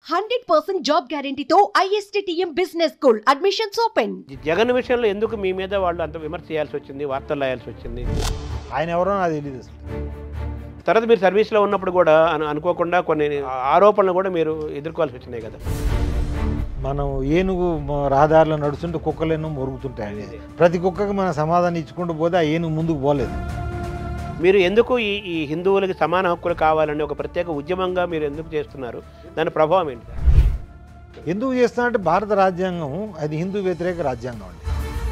Hundred percent job గ్యారంటీతో ISTTM business school admissions open ఈ జగన్ విషయంలో ఎందుకు మీ మీద వాళ్ళు అంత విమర్శ చేయాల్సి వచ్చింది వార్తలు రాయాల్సి వచ్చింది ఆయన ఎవరో నాకు తెలియదు అసలు తర్వాత మీరు సర్వీస్లో ఉన్నప్పుడు కూడా అను- అనుకోకుండా కొన్ని ఆరోపణలు కూడా మీరు ఎదుర్కోవాల్సి వచ్చినాయి కదా మనం ఏనుగు మ- రహదారిలో నడుస్తుంటే కుక్కలేనో మొరుగుతుంటాయి ప్రతి కుక్కకి మనం సమాధానం ఇచ్చుకుంటూ పోతే ఆ ఏనుగు ముందుకు పోలేదు మీరు ఎందుకు ఈ ఈ హిందువులకి సమాన హక్కులు కావాలని ఒక ప్రత్యేక ఉద్యమంగా మీరు ఎందుకు చేస్తున్నారు దాని ప్రభావం ఏంటి ఎందుకు చేస్తున్నారంటే భారత రాజ్యాంగం అది హిందూ వ్యతిరేక రాజ్యాంగం అండి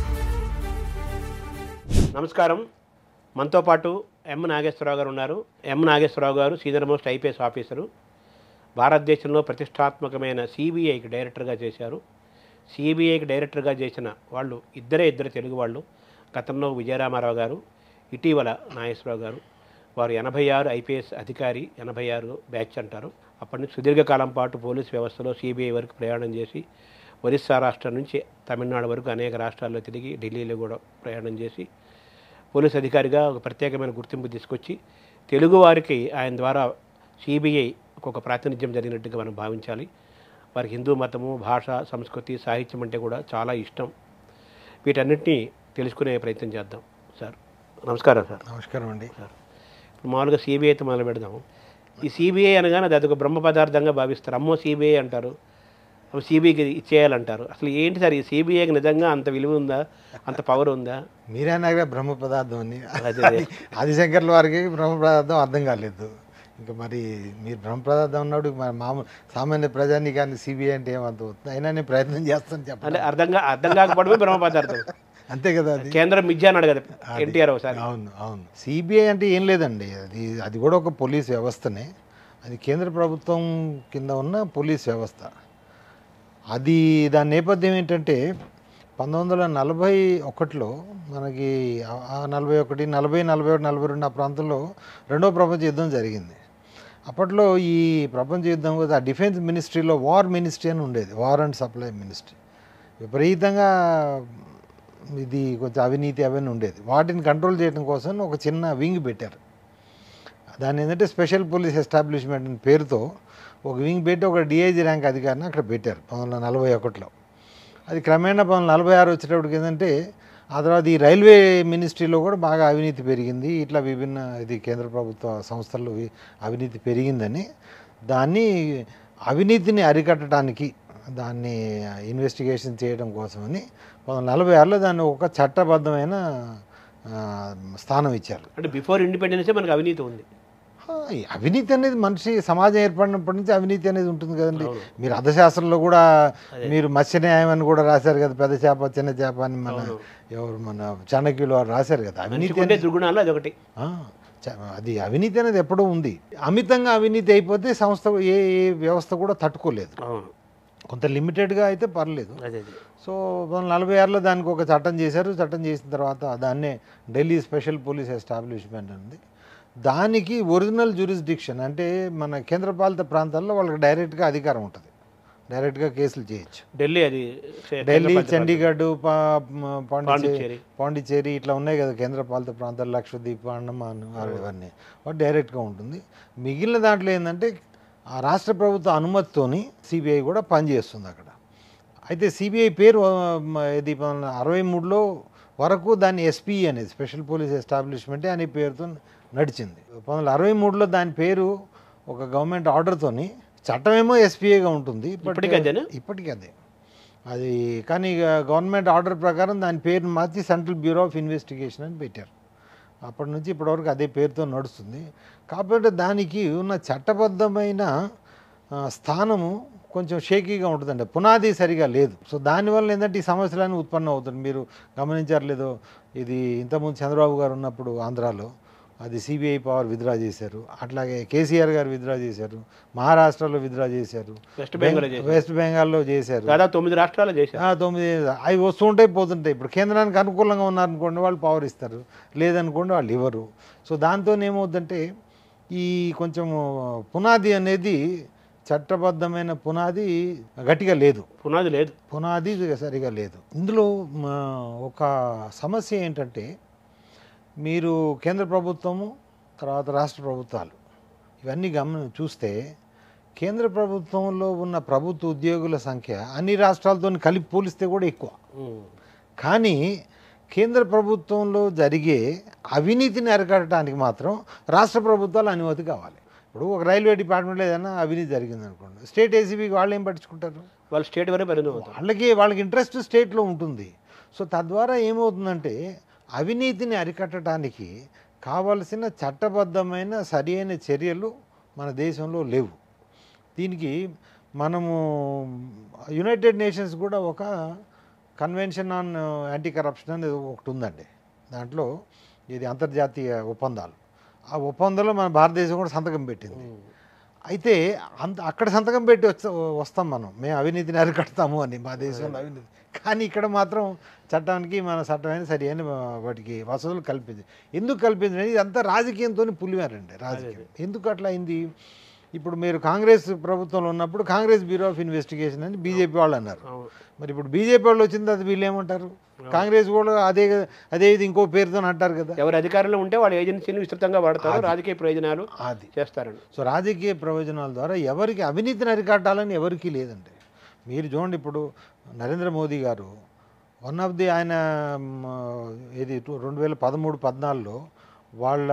నమస్కారం మనతో పాటు ఎం నాగేశ్వరరావు గారు ఉన్నారు ఎం నాగేశ్వరరావు గారు సీనియర్ మోస్ట్ ఐపీఎస్ ఆఫీసరు భారతదేశంలో ప్రతిష్టాత్మకమైన సిబిఐకి డైరెక్టర్గా చేశారు సిబిఐకి డైరెక్టర్గా చేసిన వాళ్ళు ఇద్దరే ఇద్దరు తెలుగు వాళ్ళు గతంలో విజయరామారావు గారు ఇటీవల నాగేశ్వరరావు గారు వారు ఎనభై ఆరు ఐపీఎస్ అధికారి ఎనభై ఆరు బ్యాచ్ అంటారు అప్పటి నుంచి సుదీర్ఘకాలం పాటు పోలీస్ వ్యవస్థలో సిబిఐ వరకు ప్రయాణం చేసి ఒరిస్సా రాష్ట్రం నుంచి తమిళనాడు వరకు అనేక రాష్ట్రాల్లో తిరిగి ఢిల్లీలో కూడా ప్రయాణం చేసి పోలీస్ అధికారిగా ఒక ప్రత్యేకమైన గుర్తింపు తీసుకొచ్చి తెలుగు వారికి ఆయన ద్వారా సిబిఐ ఒక ప్రాతినిధ్యం జరిగినట్టుగా మనం భావించాలి వారికి హిందూ మతము భాష సంస్కృతి సాహిత్యం అంటే కూడా చాలా ఇష్టం వీటన్నిటినీ తెలుసుకునే ప్రయత్నం చేద్దాం సార్ నమస్కారం సార్ నమస్కారం అండి ఇప్పుడు మామూలుగా సిబిఐతో మొదలు పెడదాం ఈ సిబిఐ అనగానే అది అదొక బ్రహ్మ పదార్థంగా భావిస్తారు అమ్మో సిబిఐ అంటారు సిబిఐకి ఇచ్చేయాలంటారు అసలు ఏంటి సార్ ఈ సిబిఐకి నిజంగా అంత విలువ ఉందా అంత పవర్ ఉందా మీరేనాగా బ్రహ్మ పదార్థం అని అదే. అది- ఆదిశంకర్ల వారికి బ్రహ్మ పదార్థం అర్థం కాలేదు ఇంకా మరి మీరు బ్రహ్మ పదార్థం ఉన్నప్పుడు మరి మామూలు సామాన్య ప్రజానికాన్ని సిబిఐ అంటే ఏమంత అవుతుంది అయినా నేను ప్రయత్నం చేస్తాను అంటే చెప్పండి అర్థంగా అర్థం కాకపోవడమే బ్రహ్మ పదార్థం అంతే కదా అది కేంద్రం మిథ్య అన్నాడు కదా ఎన్టీఆర్ ఒకసారి అవును అవును సిబిఐ అంటే ఏం లేదండి అది అది కూడా ఒక పోలీస్ వ్యవస్థనే అది కేంద్ర ప్రభుత్వం కింద ఉన్న పోలీస్ వ్యవస్థ అది దాని నేపథ్యం ఏంటంటే పంతొమ్మిది వందల నలభై ఒకటిలో మనకి ఆ- ఆ నలభై ఒకటి నలభై నలభై ఒకటి నలభై రెండు ఆ ప్రాంతంలో రెండో ప్రపంచ యుద్ధం జరిగింది అప్పట్లో ఈ ప్రపంచ యుద్ధం ఆ డిఫెన్స్ మినిస్ట్రీలో వార్ మినిస్ట్రీ అని ఉండేది వార్ అండ్ సప్లై మినిస్ట్రీ విపరీతంగా ఇది కొంచెం అవినీతి అవన్నీ ఉండేది వాటిని కంట్రోల్ చేయడం కోసం ఒక చిన్న వింగ్ పెట్టారు దాన్ని ఏంటంటే స్పెషల్ పోలీస్ ఎస్టాబ్లిష్మెంట్ అని పేరుతో ఒక వింగ్ పెట్టి ఒక డిఐజీ ర్యాంక్ అధికారిని అక్కడ పెట్టారు పంతొమ్మిది వందల నలభై ఒకటిలో అది క్రమేణా పంతొమ్మిది వందల నలభై ఆరు వచ్చేటప్పటికి ఏంటంటే ఆ తర్వాత ఈ రైల్వే మినిస్ట్రీలో కూడా బాగా అవినీతి పెరిగింది ఇట్లా విభిన్న ఇది కేంద్ర ప్రభుత్వ సంస్థల్లో వి- అవినీతి పెరిగిందని దాన్ని అవినీతిని అరికట్టడానికి దాన్ని ఇన్వెస్టిగేషన్ చేయడం కోసమని పంతొమ్మిది వందల నలభై ఆరులో దాన్ని ఒక చట్టబద్ధమైన ఆ, స్థానం ఇచ్చారు అంటే బిఫోర్ ఇండిపెండెన్సే మనకు అవినీతి ఉంది ఆ, ఈ అవినీతి అనేది మనిషి సమాజం ఏర్పడినప్పటి నుంచి అవినీతి అనేది ఉంటుంది కదండి అవును. మీరు అర్థశాస్త్రంలో కూడా మీరు మత్స్య న్యాయం అని కూడా రాశారు కదా పెద్ద చేప చిన్న చేప అని మన అవును. ఎవరు మన చాణక్యులు వారు రాశారు కదా అవినీతి మనిషికి ఉండే దుర్గుణాలు అదొకటి ఆ, చ- అది అవినీతి అనేది ఎప్పుడూ ఉంది అమితంగా అవినీతి అయిపోతే సంస్థ ఏ ఏ వ్యవస్థ కూడా తట్టుకోలేదు అవును కొంత లిమిటెడ్గా అయితే పర్లేదు అదే అదే సో పంతొమ్మిది నలభై ఆరులో దానికి ఒక చట్టం చేశారు చట్టం చేసిన తర్వాత దాన్నే ఢిల్లీ స్పెషల్ పోలీస్ ఎస్టాబ్లిష్మెంట్ ఉంది దానికి ఒరిజినల్ జ్యూరిస్డిక్షన్ అంటే మన కేంద్రపాలిత ప్రాంతాల్లో వాళ్ళకి డైరెక్ట్గా అధికారం ఉంటుంది డైరెక్ట్గా కేసులు చేయొచ్చు ఢిల్లీ అది ఢిల్లీ చండీగఢ్ పా- మ- పాండిచేరి పాండిచ్చేరి. పాండిచ్చేరి ఇట్లా ఉన్నాయి కదా కేంద్రపాలిత ప్రాంతాలు లక్షద్వీప్ అండమాన్ ఇవన్నీ వాటి డైరెక్ట్గా ఉంటుంది మిగిలిన దాంట్లో ఏంటంటే ఆ రాష్ట్ర ప్రభుత్వ అనుమతితోని సిబిఐ కూడా పనిచేస్తుంది అక్కడ అయితే సిబిఐ పేరు ఆ, మ- ఇది మన అరవై మూడులో వరకు దాన్ని ఎస్పీ అనేది స్పెషల్ పోలీస్ ఎస్టాబ్లిష్మెంటే అనే పేరుతో నడిచింది పంతొమ్మిది వందల అరవై మూడులో దాని పేరు ఒక గవర్నమెంట్ ఆర్డర్తోని చట్టమేమో ఎస్పీఏగా ఉంటుంది but- ఇప్పటికీ అదేనా? ఇప్పటికీ అదే అది కానీ ఇక గవర్నమెంట్ ఆర్డర్ ప్రకారం దాని పేరుని మార్చి సెంట్రల్ బ్యూరో ఆఫ్ ఇన్వెస్టిగేషన్ అని పెట్టారు అప్పటి నుంచి ఇప్పటివరకు అదే పేరుతో నడుస్తుంది కాబట్టి దానికి ఉన్న చట్టబద్ధమైన ఆ, స్థానము కొంచెం షేకీగా ఉంటుందండి పునాది సరిగా లేదు సో దానివల్ల ఏంటంటే ఈ సమస్యలన్నీ ఉత్పన్నం అవుతుంది మీరు గమనించారు లేదో ఇది ఇంతకుముందు చంద్రబాబు గారు ఉన్నప్పుడు ఆంధ్రాలో అది సిబిఐ పవర్ విత్డ్రా చేశారు అట్లాగే కేసీఆర్ గారు విత్డ్రా చేశారు మహారాష్ట్రలో విత్డ్రా చేశారు వెస్ట్ బెంగాల్ చేశారు. వెస్ట్ బెంగాల్లో చేశారు దాదాపు తొమ్మిది రాష్ట్రాలు చేశారు ఆ, తొమ్మిది అవి వస్తుంటాయి పోతుంటాయి ఇప్పుడు కేంద్రానికి అనుకూలంగా ఉన్నారనుకోండి వాళ్ళు పవర్ ఇస్తారు లేదనుకోండి వాళ్ళు ఇవ్వరు సో దాంతో ఏమవుతుందంటే ఈ కొంచెం పునాది అనేది చట్టబద్ధమైన పునాది గట్టిగా లేదు పునాది లేదు పునాది సరిగా లేదు ఇందులో మ, ఒక సమస్య ఏంటంటే మీరు కేంద్ర ప్రభుత్వము తర్వాత రాష్ట్ర ప్రభుత్వాలు ఇవన్నీ గమని చూస్తే కేంద్ర ప్రభుత్వంలో ఉన్న ప్రభుత్వ ఉద్యోగుల సంఖ్య అన్ని రాష్ట్రాలతో కలిపి పోలిస్తే కూడా ఎక్కువ ఉమ్. కానీ కేంద్ర ప్రభుత్వంలో జరిగే అవినీతిని అరికట్టడానికి మాత్రం రాష్ట్ర ప్రభుత్వాలు అనుమతి కావాలి ఇప్పుడు ఒక రైల్వే డిపార్ట్మెంట్లో ఏదైనా అవినీతి జరిగింది అనుకోండి స్టేట్ ఏసీబీకి వాళ్ళు ఏం పట్టించుకుంటారు వాళ్ళు స్టేట్ వరకు పరిమితం అవుతారు వాళ్ళకి వాళ్ళకి ఇంట్రెస్ట్ స్టేట్లో ఉంటుంది సో తద్వారా ఏమవుతుందంటే అవినీతిని అరికట్టడానికి కావలసిన చట్టబద్ధమైన సరి అయిన చర్యలు మన దేశంలో లేవు దీనికి మనము యునైటెడ్ నేషన్స్ కూడా ఒక కన్వెన్షన్ ఆన్ యాంటీ కరప్షన్ అనేది ఒకటి ఉందండి దాంట్లో ఇది అంతర్జాతీయ ఒప్పందాలు ఆ ఒప్పందంలో మన భారతదేశం కూడా సంతకం పెట్టింది అయితే అంత అక్కడ సంతకం పెట్టి వచ్చ వస్తాం మనం మేము అవినీతిని అరికడతాము అని మా దేశంలో అవినీతి కానీ ఇక్కడ మాత్రం చట్టానికి మన చట్టమైన సరి అయిన వాటికి వసతులు కల్పింది ఎందుకు కల్పించింది ఇదంతా రాజకీయంతో పులివారండి రాజకీయం ఎందుకు అట్లా అయింది ఇప్పుడు మీరు కాంగ్రెస్ ప్రభుత్వంలో ఉన్నప్పుడు కాంగ్రెస్ బ్యూరో ఆఫ్ ఇన్వెస్టిగేషన్ అని బీజేపీ వాళ్ళు అన్నారు అవును. మరి ఇప్పుడు బీజేపీ వాళ్ళు వచ్చింది అది వీళ్ళు ఏమంటారు కాంగ్రెస్ కూడా అదే అదే ఇది ఇంకో పేరుతో అంటారు కదా ఎవరు అధికారంలో ఉంటే వాళ్ళ ఏజెన్సీని విస్తృతంగా వాడతారు రాజకీయ ప్రయోజనాలు అది చేస్తారండి సో రాజకీయ ప్రయోజనాల ద్వారా ఎవరికి అవినీతిని అరికట్టాలని ఎవరికీ లేదండి మీరు చూడండి ఇప్పుడు నరేంద్ర మోదీ గారు వన్ ఆఫ్ ది ఆయన మ్, ఇది టూ- రెండు వేల పదమూడు పద్నాలుగులో వాళ్ళ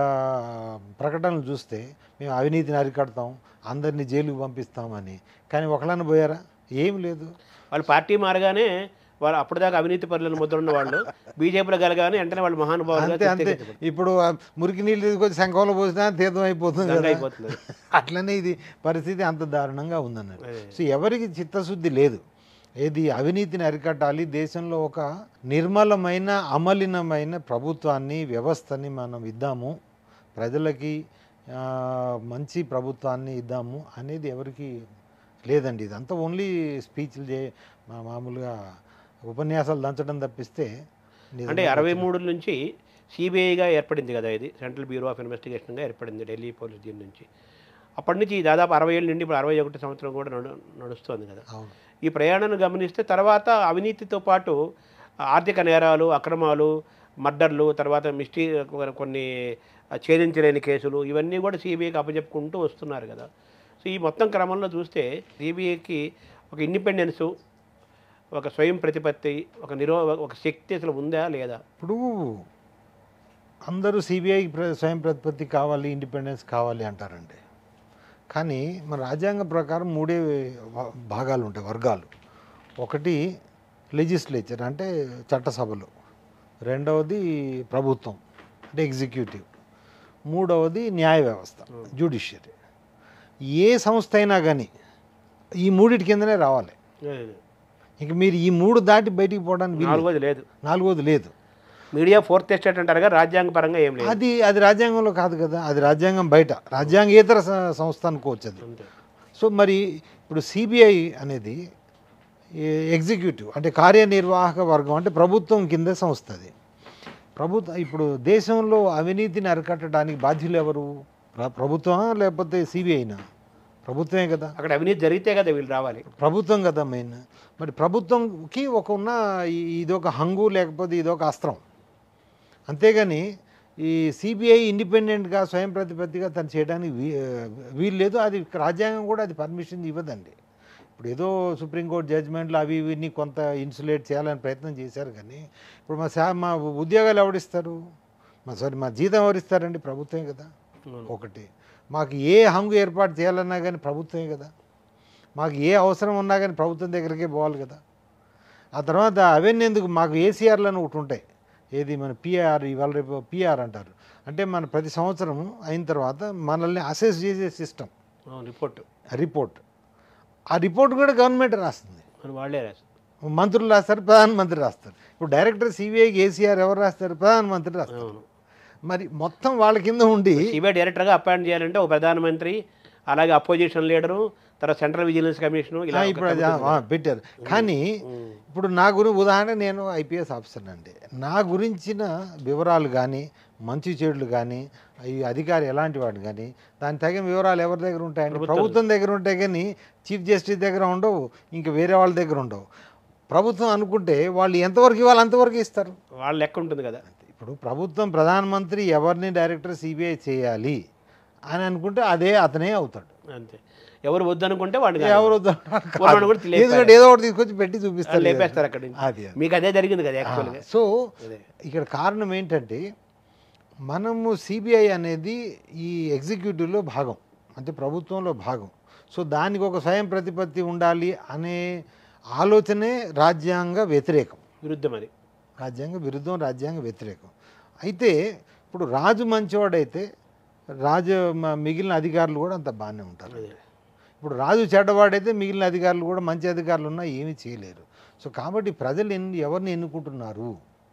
ప్రకటనలు చూస్తే మేము అవినీతిని అరికడతాం అందరినీ జైలుకు పంపిస్తామని కానీ ఒకళ్ళని పోయారా ఏం లేదు వాళ్ళు పార్టీ మారగానే వాళ్ళు అప్పటిదాకా అవినీతి పరులను ముద్ర ఉన్న వాళ్ళు బీజేపీలో కలగానే వెంటనే వాళ్ళు మహానుభావులుగా అంతే అంతే చిత్రీకరించబడతారు. ఇప్పుడు ఆ మురికి నీళ్ళు తీసుకొచ్చి శంఖంలో పోసినా తీర్థం అయిపోతుంది గంగ కదా అయిపోతుంది అట్లనే ఇది పరిస్థితి అంత దారుణంగా ఉందన్నట్టు అదే. సో ఎవరికి చిత్తశుద్ధి లేదు ఏది అవినీతిని అరికట్టాలి దేశంలో ఒక నిర్మలమైన అమలినమైన ప్రభుత్వాన్ని వ్యవస్థని మనం ఇద్దాము ప్రజలకి ఆ, మంచి ప్రభుత్వాన్ని ఇద్దాము అనేది ఎవరికి లేదండి ఇదంతా ఓన్లీ స్పీచ్లు చే మా మామూలుగా ఉపన్యాసాలు దంచడం తప్పిస్తే నిజంగా అంటే అరవై మూడు నుంచి సిబిఐగా ఏర్పడింది కదా ఇది సెంట్రల్ బ్యూరో ఆఫ్ ఇన్వెస్టిగేషన్గా ఏర్పడింది ఢిల్లీ పోలీస్ దీని నుంచి అప్పటి నుంచి దాదాపు అరవై ఏళ్ళ నుండి ఇప్పుడు అరవై ఒకటి సంవత్సరం కూడా నడు నడుస్తుంది కదా అవును ఈ ప్రయాణాన్ని గమనిస్తే తర్వాత అవినీతితో పాటు ఆర్థిక నేరాలు అక్రమాలు మర్డర్లు తర్వాత మిస్టీ కొన్ని ఛేదించలేని కేసులు ఇవన్నీ కూడా సిబిఐకి అప్పచెప్పుకుంటూ వస్తున్నారు కదా సో ఈ మొత్తం క్రమంలో చూస్తే సిబిఐకి ఒక ఇండిపెండెన్సు ఒక స్వయం ప్రతిపత్తి ఒక నిరో ఒక శక్తి అసలు ఉందా లేదా ఇప్పుడు అందరూ సిబిఐ స్వయం ప్రతిపత్తి కావాలి ఇండిపెండెన్స్ కావాలి అంటారండి కానీ మన రాజ్యాంగం ప్రకారం మూడే వ- భాగాలు ఉంటాయి వర్గాలు ఒకటి లెజిస్లేచర్ అంటే చట్టసభలు రెండవది ప్రభుత్వం అంటే ఎగ్జిక్యూటివ్ మూడవది న్యాయ వ్యవస్థ జ్యుడిషియరీ ఏ సంస్థ అయినా కానీ ఈ మూడిటి కిందనే రావాలి ఇంక మీరు ఈ మూడు దాటి బయటికి పోవడానికి వీలు లేదు. నాలుగోది లేదు నాలుగోది లేదు మీడియా ఫోర్త్ ఎస్టేట్ అంటారు కదా రాజ్యాంగ పరంగా ఏం లేదు అది అది రాజ్యాంగంలో కాదు కదా అది రాజ్యాంగం బయట రాజ్యాంగేతర స- సంస్థ అనుకోవచ్చు అది అంతే సో మరి ఇప్పుడు సిబిఐ అనేది ఎగ్జిక్యూటివ్ అంటే కార్యనిర్వాహక వర్గం అంటే ప్రభుత్వం కింద సంస్థ అది ప్రభుత్వం ఇప్పుడు దేశంలో అవినీతిని అరికట్టడానికి బాధ్యులు ఎవరు ప్ర- ప్రభుత్వమా లేకపోతే సిబిఐనా ప్రభుత్వమే కదా అక్కడ అవినీతి జరిగితే కదా వీళ్ళు రావాలి ప్రభుత్వం కదా మెయిన్ మరి ప్రభుత్వంకి ఒక ఉన్న ఈ- ఇదొక హంగు లేకపోతే ఇదొక అస్త్రం అంతేగాని ఈ సిబిఐ ఇండిపెండెంట్గా స్వయం ప్రతిపత్తిగా తను చేయడానికి వీ వీలు లేదు అది రాజ్యాంగం కూడా అది పర్మిషన్ ఇవ్వదండి ఇప్పుడు ఏదో సుప్రీంకోర్టు జడ్జిమెంట్లు అవి ఇవన్నీ కొంత ఇన్సులేట్ చేయాలని ప్రయత్నం చేశారు కానీ ఇప్పుడు మా శా మా ఉద్యోగాలు ఎవరిస్తారు మా సారీ మా జీతం ఎవరిస్తారండి ప్రభుత్వమే కదా అవును. ఒకటి మాకు ఏ హంగు ఏర్పాటు చేయాలన్నా కానీ ప్రభుత్వమే కదా మాకు ఏ అవసరం ఉన్నా కానీ ప్రభుత్వం దగ్గరికే పోవాలి కదా ఆ తర్వాత అవన్నీ ఎందుకు మాకు ఏసీఆర్లను ఒకటి ఉంటాయి ఏది మన పిఆర్ ఇవాళ రేపు పిఆర్ అంటారు అంటే మన ప్రతి సంవత్సరం అయిన తర్వాత మనల్ని అసెస్ చేసే సిస్టమ్ అవును రిపోర్ట్ రిపోర్ట్ ఆ రిపోర్ట్ కూడా గవర్నమెంట్ రాస్తుంది అని వాళ్ళే రాస్తారు మంత్రులు రాస్తారు ప్రధానమంత్రి రాస్తారు ఇప్పుడు డైరెక్టర్ సిబిఐకి ఏసీఆర్ ఎవరు రాస్తారు ప్రధానమంత్రి రాస్తారు అవును మరి మొత్తం వాళ్ళ కింద ఉండి సిబిఐ డైరెక్టర్గా అపాయింట్ చేయాలంటే ఒక ప్రధానమంత్రి అలాగే అపోజిషన్ లీడరు తర్వాత సెంట్రల్ విజిలెన్స్ కమిషను ఆ, ఇలా ఒక ఇప్పుడు అది కమిటీ ఆ, పెట్టారు కానీ ఉమ్. ఇప్పుడు నా గురించి ఉదాహరణ నేను ఐపీఎస్ ఆఫీసర్ అండి నా గురించిన వివరాలు కానీ మంచి చెడులు కానీ ఈ అధికారి ఎలాంటి వాడు కానీ దాని తగిన వివరాలు ఎవరి దగ్గర ఉంటాయండి ప్రభుత్వం ప్రభుత్వం దగ్గర ఉంటాయి కానీ చీఫ్ జస్టిస్ దగ్గర ఉండవు ఇంకా వేరే వాళ్ళ దగ్గర ఉండవు ప్రభుత్వం అనుకుంటే వాళ్ళు ఎంతవరకు ఇవ్వాలి అంతవరకు ఇస్తారు వాళ్ళ లెక్క ఉంటుంది కదా ఇప్పుడు ప్రభుత్వం ప్రధానమంత్రి ఎవరిని డైరెక్టర్ సిబిఐ చేయాలి అని అనుకుంటే అదే అతనే అవుతాడు అంతే ఎవరు వద్దనుకుంటే వాడిని ఎవరు ఉన్నవాడు కూడా లేపారు. ఎందుకంటే ఏదో ఒకటి తీసుకొచ్చి పెట్టి చూపిస్తారు లేపేస్తారు అక్కడి నుంచి అది అది. మీకు అదే జరిగింది కదా యాక్చువల్గా సో అదే. ఇక్కడ కారణం ఏంటంటే మనము సిబిఐ అనేది ఈ ఎగ్జిక్యూటివ్లో భాగం అంటే ప్రభుత్వంలో భాగం సో దానికి ఒక స్వయం ప్రతిపత్తి ఉండాలి అనే ఆలోచనే రాజ్యాంగ వ్యతిరేకం విరుద్ధం అది రాజ్యాంగ విరుద్ధం రాజ్యాంగ వ్యతిరేకం అయితే ఇప్పుడు రాజు మంచివాడైతే రాజు మ- మిగిలిన అధికారులు కూడా అంత బాగానే ఉంటారు అదే. ఇప్పుడు రాజు చెడ్డవాడైతే మిగిలిన అధికారులు కూడా మంచి అధికారులు ఉన్నా ఏమీ చేయలేరు సో కాబట్టి ప్రజలు ఎన్ని ఎవరిని ఎన్నుకుంటున్నారు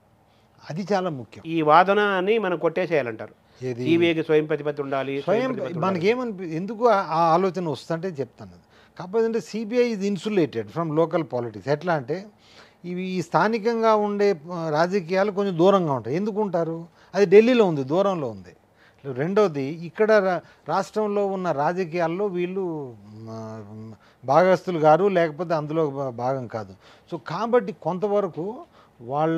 అది చాలా ముఖ్యం ఈ వాదనని మనం కొట్టేసేయాలంటారు ఏది సిబిఐకి స్వయం ప్రతిపత్తి ఉండాలి స్వయం ప్రతిపత్తి ఉండాలి. మనకేమనిపి ఎందుకు ఆ- ఆ ఆలోచన వస్తుంటే చెప్తాను అది. కాకపోతే అంటే CBI is insulated from local politics ఎట్లా అంటే ఇవి ఈ స్థానికంగా ఉండే ఆ, రాజకీయాలు కొంచెం దూరంగా ఉంటాయి ఎందుకు ఉంటారు అది ఢిల్లీలో ఉంది దూరంలో ఉంది రెండోది ఇక్కడ రా- రాష్ట్రంలో ఉన్న రాజకీయాల్లో వీళ్ళు మ, భాగస్తులు గారు లేకపోతే అందులో భా- భాగం కాదు సో కాబట్టి కొంతవరకు వాళ్ళ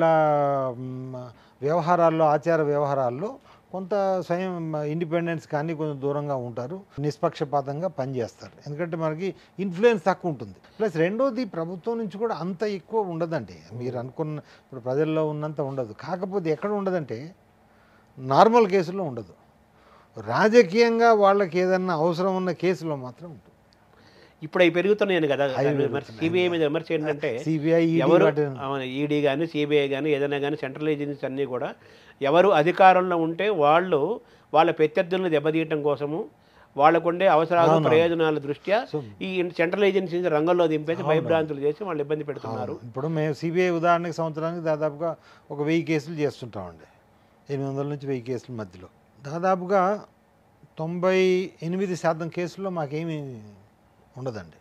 మ్, వ్యవహారాల్లో ఆచార వ్యవహారాల్లో కొంత స్వయం ఇండిపెండెన్స్ కానీ కొంచెం దూరంగా ఉంటారు నిష్పక్షపాతంగా పనిచేస్తారు ఎందుకంటే మనకి ఇన్ఫ్లుయెన్స్ తక్కువ ఉంటుంది ప్లస్ రెండోది ప్రభుత్వం నుంచి కూడా అంత ఎక్కువ ఉండదండి మీరు అనుకున్న ఇప్పుడు ప్రజల్లో ఉన్నంత ఉండదు కాకపోతే ఎక్కడ ఉండదంటే నార్మల్ కేసుల్లో ఉండదు రాజకీయంగా వాళ్ళకి ఏదన్నా అవసరం ఉన్న కేసులో మాత్రం ఉంటుంది ఇప్పుడు అవి పెరుగుతున్నాయి కదా అవి మరి పెరుగుతున్నాయి. సిబిఐ మీద విమర్శ ఏంటంటే సిబిఐ ఎవరు ఈడీ కానీ సిబిఐ కానీ ఏదైనా కానీ సెంట్రల్ ఏజెన్సీస్ అన్నీ కూడా ఎవరు అధికారంలో ఉంటే వాళ్ళు వాళ్ళ ప్రత్యర్థులను దెబ్బతీయటం కోసము వాళ్ళకుండే అవసరాలు అవునవును. ప్రయోజనాల దృష్ట్యా సో ఈ సెంట్రల్ ఏజెన్సీస్ రంగంలో దింపేసి భయభ్రాంతులు చేసి వాళ్ళు ఇబ్బంది పెడుతున్నారు ఇప్పుడు మేము సిబిఐ ఉదాహరణకి సంవత్సరానికి దాదాపుగా ఒక వెయ్యి కేసులు చేస్తుంటామండి ఎనిమిది వందల నుంచి వెయ్యి కేసుల మధ్యలో దాదాపుగా తొంభై ఎనిమిది శాతం కేసుల్లో మాకేమీ ఉండదండి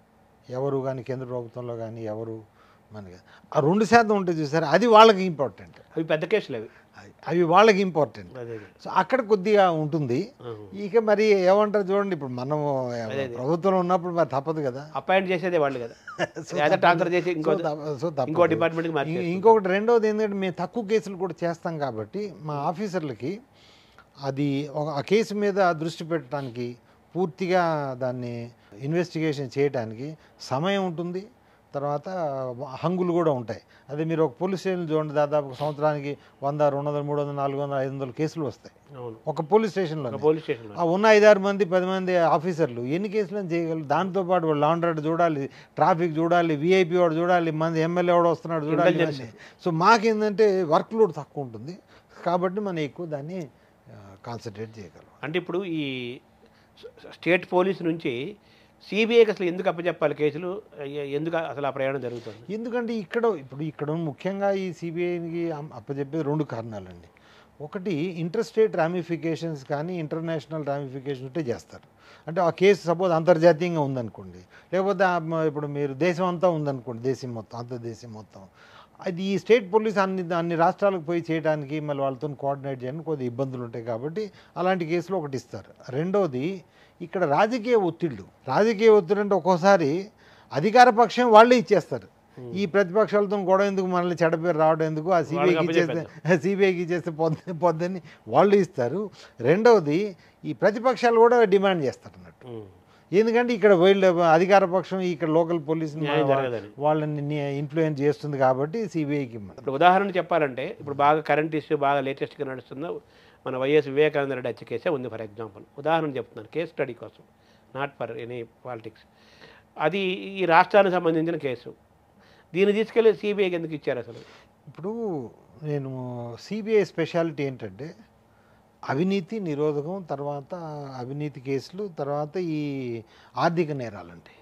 ఎవరు కానీ కేంద్ర ప్రభుత్వంలో కానీ ఎవరు మనకి ఆ రెండు శాతం ఉంటుంది చూసారు అది వాళ్ళకి ఇంపార్టెంట్ అవి పెద్ద కేసులు అవి అవి వాళ్ళకి ఇంపార్టెంట్ అదే అదే. సో అక్కడ కొద్దిగా ఉంటుంది ఆహా. ఇక మరి ఏమంటారు చూడండి ఇప్పుడు మనము అదే. ప్రభుత్వంలో ఉన్నప్పుడు మరి తప్పదు కదా అపాయింట్ చేసేదే వాళ్ళు కదా సో లేదా ట్రాన్స్ఫర్ చేసి ఇంకో సో తప్ప- సో తప్పదు. ఇంకో డిపార్ట్మెంట్కి ఇం- మార్చేస్తారు ఇంకొకటి రెండవది ఏంటంటే మేము తక్కువ కేసులు కూడా చేస్తాం కాబట్టి మా ఆఫీసర్లకి అది ఒక- ఆ కేసు మీద దృష్టి పెట్టడానికి పూర్తిగా దాన్ని ఇన్వెస్టిగేషన్ చేయడానికి సమయం ఉంటుంది తర్వాత హంగులు కూడా ఉంటాయి అదే మీరు ఒక పోలీస్ స్టేషన్ చూడండి దాదాపు ఒక సంవత్సరానికి వంద రెండు వందలు మూడు వందలు నాలుగు వందలు ఐదు వందలు కేసులు వస్తాయి అవును ఒక పోలీస్ స్టేషన్లో ఒక పోలీస్ స్టేషన్లో ఆ ఉన్న ఐదారు మంది పది మంది ఆఫీసర్లు ఎన్ని కేసులను చేయగలరు దాంతోపాటు వాళ్ళు లాండ్రాడ్ చూడాలి ట్రాఫిక్ చూడాలి విఐపి వాడు చూడాలి మంది ఎమ్మెల్యే వాడు వస్తున్నాడు చూడాలి Intelligence. ఇవన్నీ. సో మాకేంటంటే వర్క్ లోడ్ తక్కువ ఉంటుంది కాబట్టి మనం ఎక్కువ దాన్ని కాన్సన్ట్రేట్ చేయగలం అంటే ఇప్పుడు ఈ స్టేట్ పోలీస్ నుంచి సిబిఐకి అసలు ఎందుకు అప్పచెప్పాలి కేసులు ఎ- ఎందుకు అసలు ఆ ప్రయాణం జరుగుతుంది ఎందుకంటే ఇక్కడ ఇప్పుడు ఇక్కడ ముఖ్యంగా ఈ సిబిఐకి అప్పచెప్పేది రెండు కారణాలండి ఒకటి ఇంటర్ స్టేట్ రామిఫికేషన్స్ కానీ ఇంటర్నేషనల్ రామిఫికేషన్ ఉంటే చేస్తారు అంటే ఆ కేసు సపోజ్ అంతర్జాతీయంగా ఉందనుకోండి లేకపోతే ఆ మ- ఇప్పుడు మీరు దేశం అంతా ఉందనుకోండి దేశం మొత్తం అంతర్దేశం మొత్తం అది ఈ స్టేట్ పోలీస్ అన్ని అన్ని రాష్ట్రాలకు పోయి చేయడానికి మళ్ళీ వాళ్ళతో కోఆర్డినేట్ చేయడానికి కొద్దిగా ఇబ్బందులు ఉంటాయి కాబట్టి అలాంటి కేసులు ఒకటి ఇస్తారు రెండోది ఇక్కడ రాజకీయ ఒత్తిళ్ళు రాజకీయ ఒత్తిడి అంటే ఒక్కోసారి అధికార పక్షం వాళ్ళే ఇచ్చేస్తారు ఈ ప్రతిపక్షాలతో గొడవ ఎందుకు మనల్ని చెడపేరు రావడం ఎందుకు ఆ సిబిఐకి వాళ్ళకి ఇచ్చేస్తే సిబిఐకి ఇచ్చేస్తే పొద్దు పొద్దుని వాళ్ళు ఇస్తారు రెండవది ఈ ప్రతిపక్షాలు కూడా డిమాండ్ చేస్తారు అన్నట్టు ఉమ్. ఎందుకంటే ఇక్కడ వీళ్ళు అధికార పక్షం ఇక్కడ లోకల్ పోలీస్ న్యాయం జరగదని. వాళ్ళని ఇన్ఫ్లుయెన్స్ చేస్తుంది కాబట్టి సిబిఐకి ఇవ్వడం ఇప్పుడు ఉదాహరణ చెప్పాలంటే ఇప్పుడు బాగా కరెంట్ ఇష్యూ బాగా లేటెస్ట్గా నడుస్తున్న మన వైఎస్ వివేకానంద రెడ్డి హత్య కేసే ఉంది ఫర్ ఎగ్జాంపుల్ ఉదాహరణ చెప్తున్నాను కేస్ స్టడీ కోసం నాట్ ఫర్ ఎనీ పాలిటిక్స్ అది ఈ రాష్ట్రానికి సంబంధించిన కేసు దీన్ని తీసుకెళ్ళి సిబిఐకి ఎందుకు ఇచ్చారు అసలు ఇప్పుడు నేను సిబిఐ స్పెషాలిటీ ఏంటంటే అవినీతి నిరోధకం తర్వాత అవినీతి కేసులు తర్వాత ఈ ఆర్థిక నేరాలండి